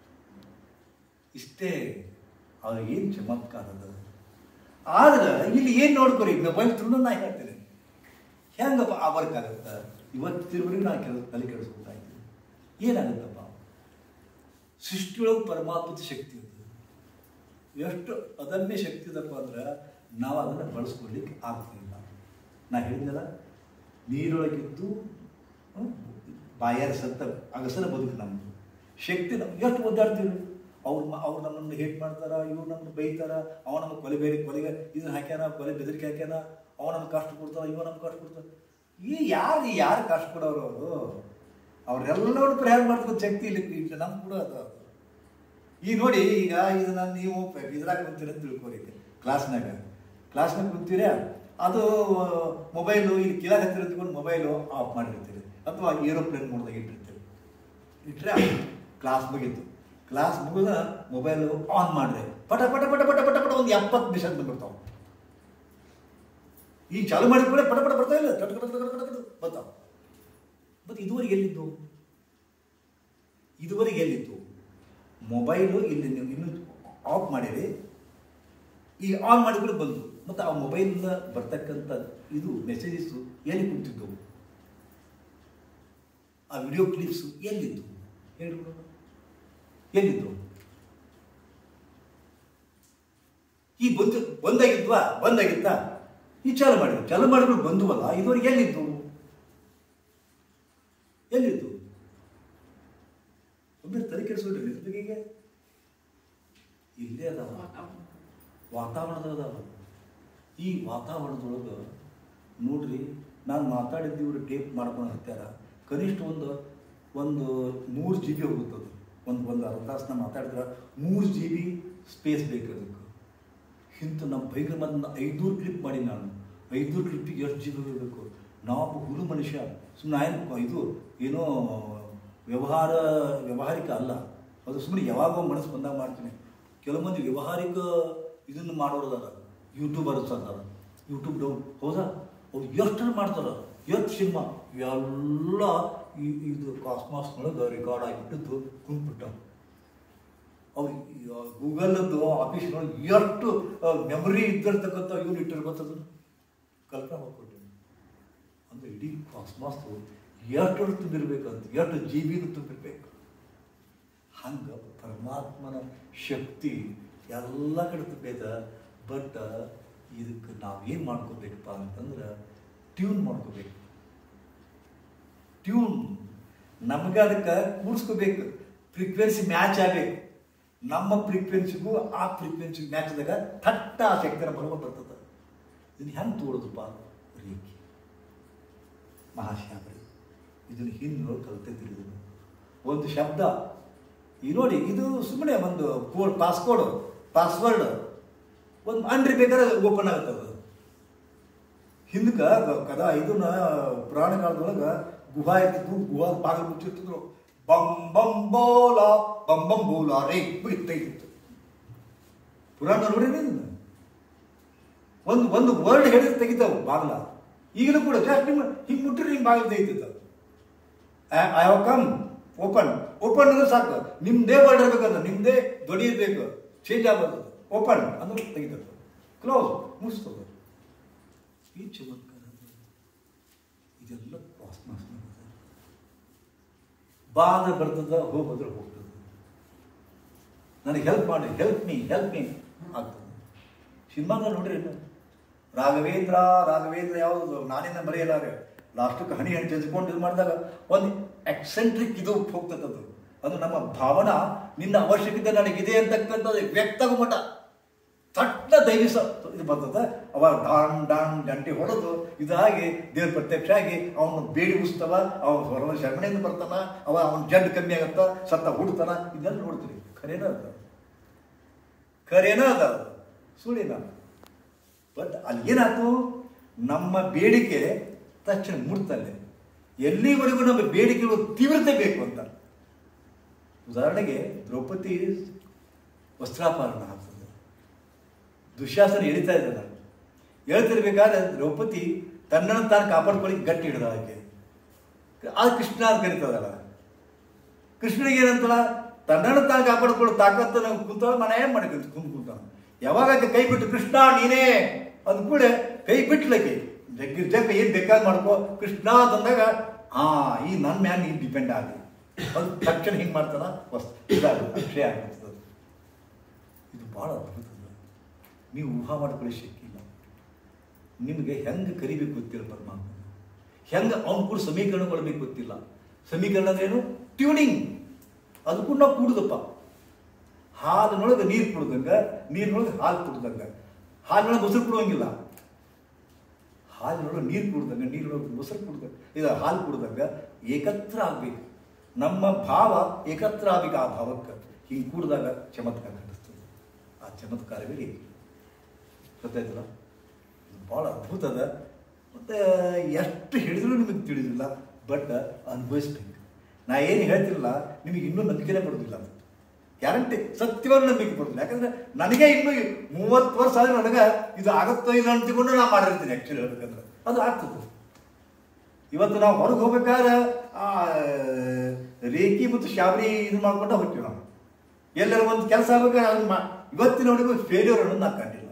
ಇಷ್ಟೇ ಅವ್ರು ಏನು ಚಮತ್ಕಾರ ಅದ ಆದ್ರೆ ಇಲ್ಲಿ ಏನು ನೋಡ್ಕೊರಿ ಮೊಬೈಲ್ ತುಂಬ ನಾ ಹೇಳ್ತೀನಿ ಹೆಂಗಪ್ಪ ಆ ವರ್ಕ್ ಆಗುತ್ತ ಇವತ್ತು ತಿರುವರೆಗೆ ನಾನು ಕೆಲವು ತಲೆ ಕೆಡಿಸ್ಕೊತಾ ಇದ್ದೀನಿ ಏನಾಗುತ್ತಪ್ಪ ಸೃಷ್ಟಿಯೊಳಗೆ ಪರಮಾತ್ಮದ ಶಕ್ತಿ ಅದು ಎಷ್ಟು ಅದನ್ನೇ ಶಕ್ತಿ ಇದಪ್ಪ ಅಂದ್ರೆ ನಾವು ಅದನ್ನು ಬಳಸ್ಕೊಳ್ಳಿಕ್ಕೆ ಆಗ್ತಿಲ್ಲ ನಾ ಹೇಳಿದ್ನಲ್ಲ ನೀರೊಳಗಿದ್ದು ಹ್ಮ್, ಬಾಯಾರ ಸತ್ತ ಅಗಸನ ಬದುಕು ನಮ್ಮದು ಶಕ್ತಿ ನಮ್ಗೆ ಎಷ್ಟು ಒದ್ದಾಡ್ತೀವಿ ಅವ್ರು ಮ- ಅವ್ರು ನಮ್ಮನ್ನು ಹೇಟ್ ಮಾಡ್ತಾರ ಇವ್ರು ನಮ್ಮನ್ನು ಬೈತಾರ ಅವ ನಮ್ಗೆ ಕೊಲೆ ಬೇರೆ ಕೊಲೆಗೆ ಇದನ್ನ ಹಾಕ್ಯಾನ ಕೊಲೆ ಬೆದರಿಕೆ ಹಾಕ್ಯಾನ ಅವ ನಮ್ಗೆ ಕಷ್ಟ ಕೊಡ್ತಾರ ಇವ ನಮ್ಗೆ ಕಷ್ಟ ಕೊಡ್ತಾರ ಈ ಯಾರು ಯಾರು ಕಷ್ಟ ಕೊಡೋರು ಅವರು ಅವ್ರೆಲ್ಲರೂ ಪರಿಹಾರ ಮಾಡ್ಕೊಂಡು ಶಕ್ತಿ ಇಲ್ಲಿ ಇಲ್ಲಿ ನಮ್ಗೆ ಕೂಡ ಅದು ಅದು ಈಗ ನೋಡಿ ಈಗ ಇದನ್ನ ನೀವು ಇದ್ರಾಗ ಕುಂತೀರ ಅಂತ ತಿಳ್ಕೊರಿ ಕ್ಲಾಸ್ನಾಗ ಕ್ಲಾಸ್ನಾಗ ಕುಂತೀರ ಅದು ಮೊಬೈಲು ಇಲ್ಲಿ ಕೆಳಗೆ ಹತ್ತಿರ ತಿಳ್ಕೊಂಡು ಮೊಬೈಲು ಆಫ್ ಮಾಡಿರ್ತೀರಿ ಅಥವಾ ಏರೋಪ್ಲೇನ್ ಮೋಡ್ದಾಗ ಇಟ್ಟಿರ್ತೀರಿ ಇಟ್ಟರೆ ಕ್ಲಾಸ್ ಮುಗೀತು ಕ್ಲಾಸ್ ಮುಗಿದ ಮೊಬೈಲು ಆನ್ ಮಾಡ್ರಿ ಪಟ ಪಟ ಪಟ ಪಟ ಪಟ ಪಟ ಒಂದು ಎಪ್ಪತ್ತು ನಿಮಿಷ ಅಂತ ಬರ್ತಾವೆ ಈಗ ಚಾಲು ಮಾಡಿದ ಕೂಡ ಪಟ ಪಟ ಬರ್ತಾ ಇಲ್ಲ cut cut cut cut cut cut ಬರ್ತಾವೆ ಮತ್ತು ಇದುವರೆಗೆ ಎಲ್ಲಿದ್ದು ಇದುವರೆಗೆ ಎಲ್ಲಿತ್ತು ಮೊಬೈಲು ಇಲ್ಲಿ ನೀವು ಇನ್ನೂ ಆಫ್ ಮಾಡಿರಿ ಈಗ ಆನ್ ಮಾಡಿದ್ರೆ ಬಂತು ಮತ್ತು ಆ ಮೊಬೈಲಿಂದ ಬರ್ತಕ್ಕಂಥ ಇದು ಮೆಸೇಜಸ್ಸು ಎಲ್ಲಿ ಕುಂತಿದ್ದವು ಆ ವಿಡಿಯೋ ಕ್ಲಿಪ್ಸು ಎಲ್ಲಿದ್ದು ಹೇಳಿ ನೋಡೋಣ. ಎಲ್ಲಿದ್ದು ಈ ಬಂದು ಬಂದಾಗಿದ್ವಾ ಬಂದಾಗಿತ್ತಾ ಈ ಚಾಲು ಮಾಡಿದ್ರು ಚಾಲು ಮಾಡಿದ್ರು ಬಂದುವಲ್ಲ ಇದುವರೆಗೆ ಎಲ್ಲಿದ್ದು ಎಲ್ಲಿದ್ದು ಒಮ್ಮೆ ತಲೆ ಕೆಡಿಸ್ಬಿಟ್ರಿ ಇದ್ರ ಬಗೆಗೆ ಇಲ್ಲೇ ಅದಾವ ವಾತಾವರಣದಾಗ ಅದಾವ ಈ ವಾತಾವರಣದೊಳಗೆ ನೋಡ್ರಿ ನಾನು ಮಾತಾಡಿದ್ದು ಇವರು ಟೇಪ್ ಮಾಡ್ಕೊಂಡು ಹತ್ಯಾರ ಕನಿಷ್ಠ ಒಂದು ಒಂದು ಮೂರು ಜಿ ಬಿ ಹೋಗುತ್ತದು ಒಂದು ಒಂದು ಅರ್ಧ ತಾಸು ಮಾತಾಡಿದ್ರೆ ಮೂರು ಜಿ ಬಿ ಸ್ಪೇಸ್ ಬೇಕು ಅದಕ್ಕೆ ಇಂಥ ನಮ್ಮ ಬೈಕ್ ಮತ್ತು ಐದೂರು ಕ್ಲಿಪ್ ಮಾಡಿ ನಾನು ಐದೂರು ಕ್ಲಿಪ್ಪಿಗೆ ಎಷ್ಟು ಜಿ ಬಿ ಬೇಕು ನಾವು ಹುಲು ಮನುಷ್ಯ ಸುಮ್ಮನೆ ಏನು ಇದು ಏನೋ ವ್ಯವಹಾರ ವ್ಯವಹಾರಿಕ ಅಲ್ಲ ಅದು ಸುಮ್ಮನೆ ಯಾವಾಗೋ ಮನಸ್ಸು ಬಂದಾಗ ಮಾಡ್ತೀನಿ ಕೆಲವು ಮಂದಿ ವ್ಯವಹಾರಿಕ ಇದನ್ನು ಮಾಡೋರದಾರ ಯೂಟ್ಯೂಬರ್ಸ್ ಅದಾರ ಯೂಟ್ಯೂಬ್ ಡೌನ್ ಹೌದಾ ಅವ್ರು ಎಷ್ಟು ಮಾಡ್ತಾರ ಎಷ್ಟು ಸಿನಿಮಾ ಎಲ್ಲ ಈ ಇದು ಕಾಸ್ಮಾಸ್ನೊಳಗೆ ರೆಕಾರ್ಡ್ ಆಗಿಬಿಟ್ಟು ಕುಂತ್ಬಿಟ್ಟ ಅವ್ರು ಗೂಗಲ್ದು ಆಫೀಸ್ನೊಳಗೆ ಎಷ್ಟು ಮೆಮೊರಿ ಇದ್ದಿರ್ತಕ್ಕಂಥ ಇವ್ರು ಇಟ್ಟಿರ್ಬೇಕದನ್ನು ಕಲ್ಪನೆ ಮಾಡ್ಕೊಟ್ಟಿನಿ ಅಂದ್ರೆ ಇಡೀ ಕಾಸ್ಮಾಸ್ತು ಎಷ್ಟು ತುಂಬಿರ್ಬೇಕಂತ ಎಷ್ಟು ಜಿ ಬಿದು ತುಂಬಿರ್ಬೇಕು ಹಂಗೆ ಪರಮಾತ್ಮನ ಶಕ್ತಿ ಎಲ್ಲ ಕಡೆ ತುಂಬೇದ ಬಟ್ ಇದಕ್ಕೆ ನಾವೇನು ಮಾಡ್ಕೋಬೇಕಪ್ಪ ಅಂತಂದ್ರೆ ಟ್ಯೂನ್ ಮಾಡ್ಕೋಬೇಕು ಟ್ಯೂನ್ ನಮ್ಗೆ ಅದಕ್ಕೆ ಕೂಡಿಸ್ಕೋಬೇಕು ಫ್ರೀಕ್ವೆನ್ಸಿ ಮ್ಯಾಚ್ ಆಗಬೇಕು ನಮ್ಮ ಫ್ರೀಕ್ವೆನ್ಸಿಗೂ ಆ ಫ್ರೀಕ್ವೆನ್ಸಿ ಮ್ಯಾಚ್ ಆದಾಗ ಥಟ್ಟ ಆ ಶಕ್ತಿನ ಬರುವ ಬರ್ತದೆ ಇದನ್ನ ಹೆಂಗೆ ತೋಡೋದಪ್ಪ ರೇಖೆ ಮಹಾಶ್ಯಾಮರಿ ಇದನ್ನು ಹಿಂದೆ ಕಲ್ತಿದ್ರಿ ಇದನ್ನು ಒಂದು ಶಬ್ದ ಈ ನೋಡಿ ಇದು ಸುಮ್ಮನೆ ಒಂದು ಕೋಡ್ ಪಾಸ್ಕೋಡ್ ಪಾಸ್ವರ್ಡ್ ಒಂದು ಅಂಡ್ರಿ ಬೇಕಾದ್ರೆ ಓಪನ್ ಆಗುತ್ತದ ಹಿಂದಕ್ಕೆ ಕದ ಇದನ್ನ ಪುರಾಣ ಕಾಲದೊಳಗೆ ಗುಹಾ ಇರ್ತಿದ್ವು ಗುಹಾ ಬಾಗಿಲು ಮುಚ್ಚಿರ್ತಿದ್ರು ಬಂ ಬಂ ಬೋಲ ಬಂ ಬಂ ಬೋಲ ರೇ ಇರ್ತಾಯಿತ್ತು ಪುರಾಣ ನೋಡಿ ಇದನ್ನ ಒಂದು ಒಂದು ವರ್ಡ್ ಹೇಳಿದ್ರೆ ತೆಗಿತಾವು ಬಾಗ್ಲ ಈಗಲೂ ಕೂಡ ಜಸ್ಟ್ ನಿಮ್ಮ ಹಿಂಗೆ ಮುಟ್ಟಿದ್ರೆ ಹಿಂಗೆ ಬಾಗಿಲು ತೆಗಿತಿದ್ದ I have come open open ಅಂದ್ರೆ ಸಾಕು ನಿಮ್ದೇ ವರ್ಡ್ ಇರ್ಬೇಕಂದ್ರೆ ನಿಮ್ದೇ ದೊಡಿ ಇರ್ಬೇಕು ಚೇಂಜ್ ಆಗಬಾರ್ದು ಓಪನ್ ಅಂದ್ರೆ ತೆಗಿತದ ಕ್ಲೋಸ್ ಮುಗಿಸ್ತದ ಈ ಚಮತ್ಕಾರ ಇದೆಲ್ಲ ಕಾಸ್ಮಾಸ್ ಬಾ ಅಂದ್ರೆ ಬರ್ತದ ಹೋಗೋದ್ರೆ ಹೋಗ್ತದೆ ನನಗೆ ಹೆಲ್ಪ್ ಮಾಡಿ ಹೆಲ್ಪ್ ಮೀ ಹೆಲ್ಪ್ ಮೀ ಆಗ್ತದೆ ಸಿನಿಮಾದ ನೋಡ್ರಿ ಇಲ್ಲ ರಾಘವೇಂದ್ರ ರಾಘವೇಂದ್ರ ಯಾವುದು ನಾನೇನ ಬರೆಯಲಾರೆ ಲಾಸ್ಟಕ್ಕೆ ಹನಿ ಹಣ್ಣು ತೆಗೆದುಕೊಂಡು ಇದು ಮಾಡಿದಾಗ ಒಂದು ಎಕ್ಸೆಂಟ್ರಿಕ್ ಇದು ಹೋಗ್ತದೆ ಅದು ಅದು ನಮ್ಮ ಭಾವನಾ ನಿನ್ನ ಅವಶ್ಯಕತೆ ನನಗಿದೆ ಅಂತಕ್ಕಂಥದ್ದು ವ್ಯಕ್ತ ಮಟ ತಟ್ಟ ದೈವಿಸ ಇದು ಬರ್ತದೆ ಅವ ಡಾನ್ ಡಾನ್ ಗಂಟೆ ಹೊಡೆದು ಇದಾಗಿ ದೇವ್ರ ಪ್ರತ್ಯಕ್ಷ ಆಗಿ ಅವನು ಬೇಡಿ ಉಸ್ತವ ಅವನ ಹೊರ ಶರಣೆಯಿಂದ ಬರ್ತಾನ ಅವ ಅವನ ಜಡ್ ಕಮ್ಮಿ ಆಗತ್ತ ಸತ್ತ ಹುಡ್ತಾನ ಇದೆಲ್ಲ ನೋಡ್ತೀವಿ ಖರೇನ ಅದ ಖರೇನ ಅದ ಸುಳಿನ ಬಟ್ ಅಲ್ಲಿ ಏನಾಯ್ತು ನಮ್ಮ ಬೇಡಿಕೆ ತಕ್ಷಣ ಮುಡ್ತಲ್ಲೇ ಎಲ್ಲಿವರೆಗೂ ನಮ್ಮ ಬೇಡಿಕೆಗಳು ತೀವ್ರತೆ ಬೇಕು ಅಂತ ಉದಾಹರಣೆಗೆ ದ್ರೌಪದಿ ವಸ್ತ್ರಾಪರಣ ಆಗ್ತದೆ ದುಶ್ಯಾಸನ ಎಳಿತಾ ಇದ್ದಾನೆ ಹೇಳ್ತಿರ್ಬೇಕಾದ್ರೆ ದ್ರೌಪದಿ ತನ್ನನ್ನು ತಾನು ಕಾಪಾಡ್ಕೊಳ್ಳಿ ಗಟ್ಟಿ ಹಿಡ್ದ ಆಕೆ ಅದು ಕೃಷ್ಣ ಅಂತ ಕರಿತದಲ್ಲ ಕೃಷ್ಣನಿಗೆ ಏನಂತಲ್ಲ ತನ್ನನ್ನು ತಾನು ಕಾಪಾಡ್ಕೊಳ್ಳೋ ತಾಕತ್ತು ನಾವು ಕುಂತಾಳ ಮನೆ ಏನ್ ಮಾಡಿ ಕುಂತ್ ಕುಂತಾನ ಯಾವಾಗ ಆಕೆ ಕೈ ಬಿಟ್ಟು ಕೃಷ್ಣ ನೀನೇ ಅಂದ ಕೂಡ ಕೈ ಬಿಟ್ಲಕ್ಕೆ ಜಗ್ಗಿ ಜಗ್ಗ ಏನ್ ಬೇಕಾದ್ ಮಾಡ್ಕೋ ಕೃಷ್ಣ ಅಂತಂದಾಗ ಆ ಈ ನನ್ನ ಮ್ಯಾಲ ನೀನ್ ಡಿಪೆಂಡ್ ಆಗಿ ಅದು ತಕ್ಷಣ ಹಿಂಗ್ ಮಾಡ್ತಾನ ವಸ್ತು ಇದಾಗುತ್ತೆ ಅಕ್ಷಯ ಆಗ್ತದೆ ಇದು ಬಹಳ ಅದ್ಭುತ ನೀವು ಊಹಾ ಮಾಡ್ಕೊಳ್ಳೋ ಶಕ್ತಿ ಇಲ್ಲ ನಿಮಗೆ ಹೆಂಗೆ ಕರಿಬೇಕು ಗೊತ್ತಿಲ್ಲ ಪರಮಾತ್ಮ ಹೆಂಗೆ ಅವ್ನು ಕೂಡ ಸಮೀಕರಣಗೊಳ್ಬೇಕು ಗೊತ್ತಿಲ್ಲ ಸಮೀಕರಣ ಅಂದ್ರೇನು ಟ್ಯೂನಿಂಗ್ ಅದು ಕೂಡ ನಾವು ಕೂಡುದಪ್ಪ ಹಾಲಿನೊಳಗೆ ನೀರು ಕುಡ್ದಂಗ ನೀರಿನೊಳಗೆ ಹಾಲು ಕುಡ್ದಂಗ ಹಾಲಿನೊಳಗೆ ಮೊಸರು ಕುಡುವಂಗಿಲ್ಲ ಹಾಲಿನೊಳಗೆ ನೀರು ಕುಡ್ದಂಗ ನೀರಿನೊಳಗೆ ಮೊಸರು ಕುಡ್ದಂಗ ಇದು ಹಾಲು ಕುಡ್ದಂಗ ಏಕತ್ರ ಆಗ್ಬೇಕು ನಮ್ಮ ಭಾವ ಏಕತ್ರ ಆಗ್ಬೇಕು ಆ ಭಾವಕ್ಕೆ ಹಿಂಗೆ ಕೂಡಿದಾಗ ಚಮತ್ಕಾರ ಕಾಣಿಸ್ತದೆ ಆ ಚಮತ್ಕಾರವೇ ರೇಖೆ ಗೊತ್ತಾಯ್ತಲ್ಲ ಇದು ಭಾಳ ಅದ್ಭುತ ಅದ ಮತ್ತು ಎಷ್ಟು ಹೇಳಿದ್ರು ನಿಮಗೆ ತಿಳಿದಿಲ್ಲ ಬಟ್ ಅನುಭವಿಸ್ಬೇಕು ನಾ ಏನು ಹೇಳ್ತಿರಲ್ಲ ನಿಮಗೆ ಇನ್ನೂ ನಂಬಿಕೆನೇ ಬರೋದಿಲ್ಲ ಅಂತ ಗ್ಯಾರಂಟಿ ಸತ್ಯವಾಗಿ ನಂಬಿಕೆ ಬರೋದಿಲ್ಲ ಯಾಕಂದ್ರೆ ನನಗೆ ಇನ್ನೂ ಮೂವತ್ತು ವರ್ಷ ಆದ್ರೆ ನನಗೆ ಇದು ಆಗುತ್ತೋ ಇಲ್ಲ ಅಂತಿಕೊಂಡು ನಾ ಮಾಡಿರ್ತೀನಿ ಆ್ಯಕ್ಚುಲಿ ಹೇಳ್ಬೇಕಂದ್ರೆ ಅದು ಆಗ್ತದೆ ಇವತ್ತು ನಾವು ಹೊರಗೆ ಹೋಗ್ಬೇಕಾದ್ರೆ ಆ ರೇಖಿ ಮತ್ತು ಶಾಬರಿ ಇದು ಮಾಡ್ಕೊಂಡ ಹೋಗ್ತೀವಿ ನಾವು ಎಲ್ಲರ ಒಂದು ಕೆಲಸ ಆಗ್ಬೇಕಾದ್ರೆ ಅದನ್ನ ಮಾ ಇವತ್ತಿನವರೆಗೂ ಫೇಲ್ಯೂರ್ ಅನ್ನೋದು ನಾ ಕಂಡಿಲ್ಲ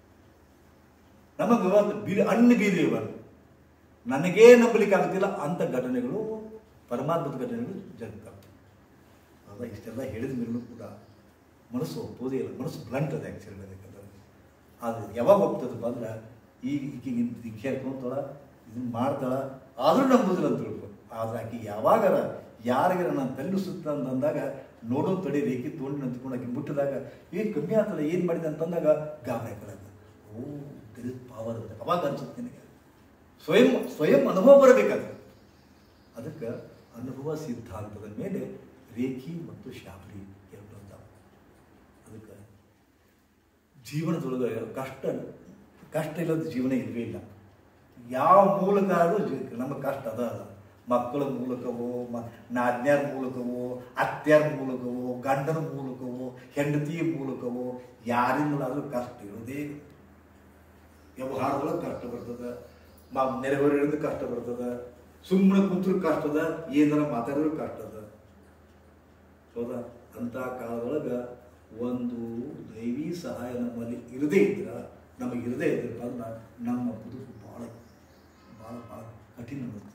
ನಮಗೆ ಇವತ್ತು ಬಿ ಅನ್ಬಿಲೀವರ್ ನನಗೇ ನಂಬಲಿಕ್ಕೆ ಆಗುತ್ತಿಲ್ಲ ಅಂಥ ಘಟನೆಗಳು ಪರಮಾತ್ಮದ ಘಟನೆಗಳು ಜರುಗ್ತವೆ ಅದ ಇಷ್ಟೆಲ್ಲ ಹೇಳಿದ ಮೇಲೂ ಕೂಡ ಮನಸ್ಸು ಒಪ್ಪೋದೇ ಇಲ್ಲ ಮನಸ್ಸು ಬ್ಲಂಟ್ ಅದ ಆ್ಯಕ್ಚುಲಿ ಹೇಳಬೇಕಂದ್ರೆ ಆದರೆ ಯಾವಾಗ ಒಪ್ತದಪ್ಪ ಅಂದ್ರೆ ಈಗ ಈಕಿಗೆ ದೀಕ್ಷೆ ಹಾಕೊಂತಾಳ ಇದನ್ನ ಮಾಡ್ತಾಳ ಆದರೂ ನಂಬುದಿಲ್ಲ ಅಂತ ತಿಳ್ಕೊ ಆದ್ರೆ ಆಕೆ ಯಾವಾಗಾರ ಯಾರಿಗಾರ ನಾನು ತಲೆ ಸುತ್ತ ಅಂತಂದಾಗ ನೋಡೋ ತಡಿ ರೇಖೆ ತೊಗೊಂಡು ನಿಂತ್ಕೊಂಡು ಆಕೆ ಮುಟ್ಟಿದಾಗ ಏನು ಕಮ್ಮಿ ಆಗ್ತಲ್ಲ ಏನು ಮಾಡಿದೆ ಅಂತಂದಾಗ ಗಾಬರಿ ಕಳೆದ ಓ ದಿಸ್ ಪವರ್ ಅಂತ ಅವಾಗ ಅನ್ಸುತ್ತೆ ನಿನಗೆ ಸ್ವಯಂ ಸ್ವಯಂ ಅನುಭವ ಬರಬೇಕದು ಅದಕ್ಕೆ ಅನುಭವ ಸಿದ್ಧಾಂತದ ಮೇಲೆ ರೇಖಿ ಮತ್ತು ಶಾಬ್ರಿ ಎರಡು ಅದಾವ ಅದಕ್ಕೆ ಜೀವನದೊಳಗೆ ಕಷ್ಟ ಕಷ್ಟ ಇಲ್ಲದ ಜೀವನ ಇಲ್ಲವೇ ಇಲ್ಲ ಯಾವ ಮೂಲಕ ಆದರೂ ಜೀ- ನಮ್ಮ ಕಷ್ಟ ಅದ ಅದ ಮಕ್ಕಳ ಮೂಲಕವೋ ಮ ನಾದ್ನ್ಯಾರ ಮೂಲಕವೋ ಅತ್ಯಾರ ಮೂಲಕವೋ ಗಂಡನ ಮೂಲಕವೋ ಹೆಂಡತಿಯ ಮೂಲಕವೋ ಯಾರಿಂದಲಾದರೂ ಕಷ್ಟ ಇರೋದೇ ಇಲ್ಲ. ವ್ಯವಹಾರದೊಳಗೆ ಕಷ್ಟ ಬರ್ತದ ಮಾ ನೆರೆಹೊರೆಯಿಂದ ಕಷ್ಟ ಬರ್ತದ ಸುಮ್ಮನೆ ಕುಂತ್ರು ಕಷ್ಟದ ಏನಾರ ಮಾತಾಡಿದ್ರು ಕಷ್ಟದ ಹೌದಾ ಅಂಥ ಕಾಲದೊಳಗೆ ಒಂದು ದೈವಿ ಸಹಾಯ ನಮ್ಮಲ್ಲಿ ಇರದೇ ಇದ್ರ ನಮಗೆ ಇರದೇ ಇದ್ರಪ್ಪ ಅಂದ್ರೆ ನಮ್ಮ ಬದುಕು ಭಾಳ ಭಾಳ ಭಾಳ ಕಠಿಣ ಬರ್ತದೆ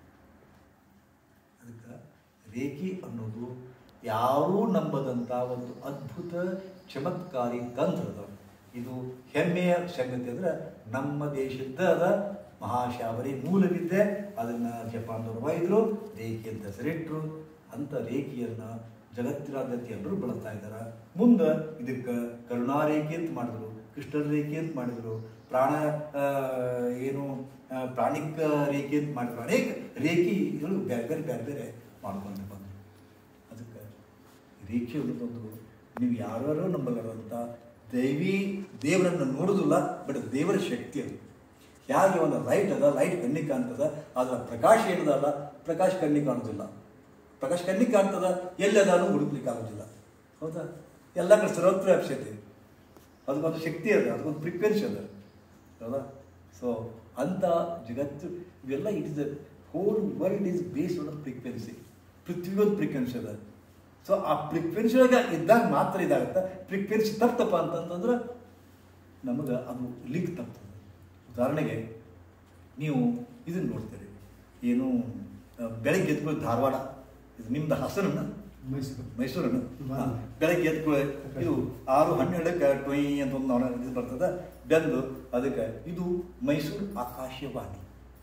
ಅದಕ್ಕೆ ರೇಖಿ ಅನ್ನೋದು ಯಾರೂ ನಂಬದಂಥ ಒಂದು ಅದ್ಭುತ ಚಮತ್ಕಾರಿ ತಂತ್ರದ ಇದು ಹೆಮ್ಮೆಯ ಸಂಗತಿ ಅಂದ್ರೆ ನಮ್ಮ ದೇಶದ ಅದ ಮಹಾಶಾಬರಿ ಮೂಲವಿದ್ದೆ ಅದನ್ನ ಜಪಾನ್ದವ್ರು ಒಯ್ದ್ರು ರೇಖಿ ಅಂತ ಹೆಸರಿಟ್ರು ಅಂತ ರೇಖಿಯನ್ನ ಜಗತ್ತಿನಾದ್ಯಂತ ಎಲ್ಲರೂ ಬಳಸ್ತಾ ಇದ್ದಾರೆ ಮುಂದೆ ಇದಕ್ಕೆ ಕರುಣಾ ರೇಖೆ ಅಂತ ಮಾಡಿದ್ರು ಕೃಷ್ಣ ರೇಖೆ ಅಂತ ಮಾಡಿದ್ರು ಪ್ರಾಣ ಆ, ಏನು ಆ, ಪ್ರಾಣಿಕ ರೇಖೆ ಅಂತ ಮಾಡಿದ್ರು ಅನೇಕ ರೇಖೆಗಳು ಬೇರೆ ಬೇರೆ ಬೇರೆ ಬೇರೆ ಮಾಡ್ಕೊಂಡು ಬಂದರು ಅದಕ್ಕೆ ರೇಖೆ ಅನ್ನೋದೊಂದು ನೀವು ಯಾರ್ಯಾರೋ ನಂಬಲಾರಂತ ದೈವಿ ದೇವರನ್ನು ನೋಡೋದಿಲ್ಲ ಬಟ್ ದೇವರ ಶಕ್ತಿ ಅದು ಹೇಗೆ ಒಂದು ಲೈಟ್ ಅದ ಲೈಟ್ ಕಣ್ಣಿಗೆ ಕಾಣ್ತದ ಅದರ ಪ್ರಕಾಶ ಏನದಲ್ಲ ಪ್ರಕಾಶ ಕಣ್ಣಿಗೆ ಕಾಣೋದಿಲ್ಲ ಪ್ರಕಾಶ ಕಣ್ಣಿಗೆ ಕಾಣ್ತದ ಎಲ್ಲದಾನು ಹುಡುಕ್ಲಿಕ್ಕೆ ಆಗೋದಿಲ್ಲ ಹೌದಾ ಎಲ್ಲ ಕಡೆ ಸರ್ವತ್ರ ವ್ಯಾಪ್ಸೈತೆ ಅದಕ್ಕೊಂದು ಶಕ್ತಿ ಅದ ಅದಕ್ಕೊಂದು ಫ್ರೀಕ್ವೆನ್ಸಿ ಅದ ಹೌದಾ ಸೊ ಅಂತ ಜಗತ್ತು ಇವೆಲ್ಲ it is the whole world is based on frequency ಪೃಥ್ವಿ ಒಂದು ಫ್ರೀಕ್ವೆನ್ಸಿ ಅದ ಸೊ ಆ ಫ್ರೀಕ್ವೆನ್ಸಿ ಒಳಗೆ ಇದ್ದಾಗ ಮಾತ್ರ ಇದಾಗುತ್ತೆ ಫ್ರೀಕ್ವೆನ್ಸಿ ತಪ್ಪಪ್ಪ ಅಂತಂತಂದ್ರೆ ನಮಗೆ ಅದು ಲಿಂಕ್ ತಪ್ತದೆ ಉದಾಹರಣೆಗೆ ನೀವು ಇದನ್ನು ನೋಡ್ತೀರಿ ಏನು ಆ, ಬೆಳಗ್ಗೆ ಎದ್ಕೊಂಡು ಧಾರವಾಡ ಇದು ನಿಮ್ದು ಹಸನನ್ನ ಮೈಸೂರು ಮೈಸೂರನ್ನು ಹಾ. ಹಾ. ಬೆಳಗ್ಗೆ ಎದ್ಕೊಳ್ಳೆ ಇದು ಆರು ಹನ್ನೆರಡಕ್ಕೆ ಟ್ವೈ ಅಂತ ಒಂದು ನಾವು ಇದು ಬರ್ತದೆ ಬೆಂದು ಅದಕ್ಕೆ ಇದು ಮೈಸೂರು ಆಕಾಶವಾಣಿ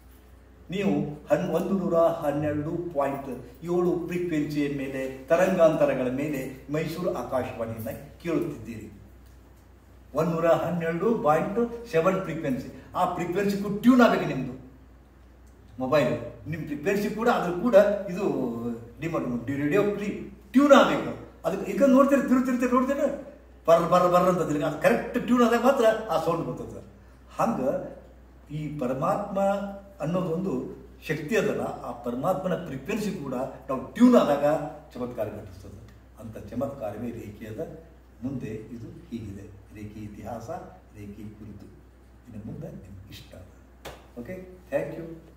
ನೀವು ಹನ್ ಒಂದು ನೂರ ಹನ್ನೆರಡು ಪಾಯಿಂಟ್ ಏಳು ಫ್ರೀಕ್ವೆನ್ಸಿಯ ಮೇಲೆ ತರಂಗಾಂತರಗಳ ಮೇಲೆ ಮೈಸೂರು ಆಕಾಶವಾಣಿಯನ್ನು ಕೇಳುತ್ತಿದ್ದೀರಿ ಒಂದೂರ ಹನ್ನೆರಡು ಪಾಯಿಂಟ್ ಸೆವೆನ್ ಫ್ರೀಕ್ವೆನ್ಸಿ ಆ ಫ್ರೀಕ್ವೆನ್ಸಿಗೂ ಟ್ಯೂನ್ ಆಗಬೇಕು ನಿಮ್ಮದು ಮೊಬೈಲ್ ನಿಮ್ಮ ಫ್ರೀಕ್ವೆನ್ಸಿ ಕೂಡ ಅದ್ರ ಕೂಡ ಇದು ನಿಮ್ಮ ರೇಡಿಯೋ ಫ್ರೀ ಟ್ಯೂನ್ ಆಗಬೇಕು ಅದಕ್ಕೆ ಈಗ ನೋಡ್ತೀರಿ ತಿರುತಿರ್ತೀರಿ ನೋಡ್ತೀರಿ ಬರ್ ಬರ್ ಬರ್ ಅಂತ ತಿರ್ಗಿ ಅದು ಕರೆಕ್ಟ್ ಟ್ಯೂನ್ ಆದಾಗ ಮಾತ್ರ ಆ ಸೌಂಡ್ ಬರ್ತದೆ ಹಂಗೆ ಈ ಪರಮಾತ್ಮ ಅನ್ನೋದೊಂದು ಶಕ್ತಿ ಅದಲ್ಲ ಆ ಪರಮಾತ್ಮನ ಫ್ರೀಕ್ವೆನ್ಸಿ ಕೂಡ ನಾವು ಟ್ಯೂನ್ ಆದಾಗ ಚಮತ್ಕಾರ ಘಟಿಸ್ತದೆ ಅಂತ ಚಮತ್ಕಾರವೇ ರೇಖೆಯದ ಮುಂದೆ ಇದು ಹೀಗಿದೆ ರೇಖೆ ಇತಿಹಾಸ ರೇಖೆ ಕುರಿತು ಇನ್ನು ಮುಂದೆ ನಿಮ್ಗೆ ಇಷ್ಟ ಓಕೆ ಥ್ಯಾಂಕ್ ಯು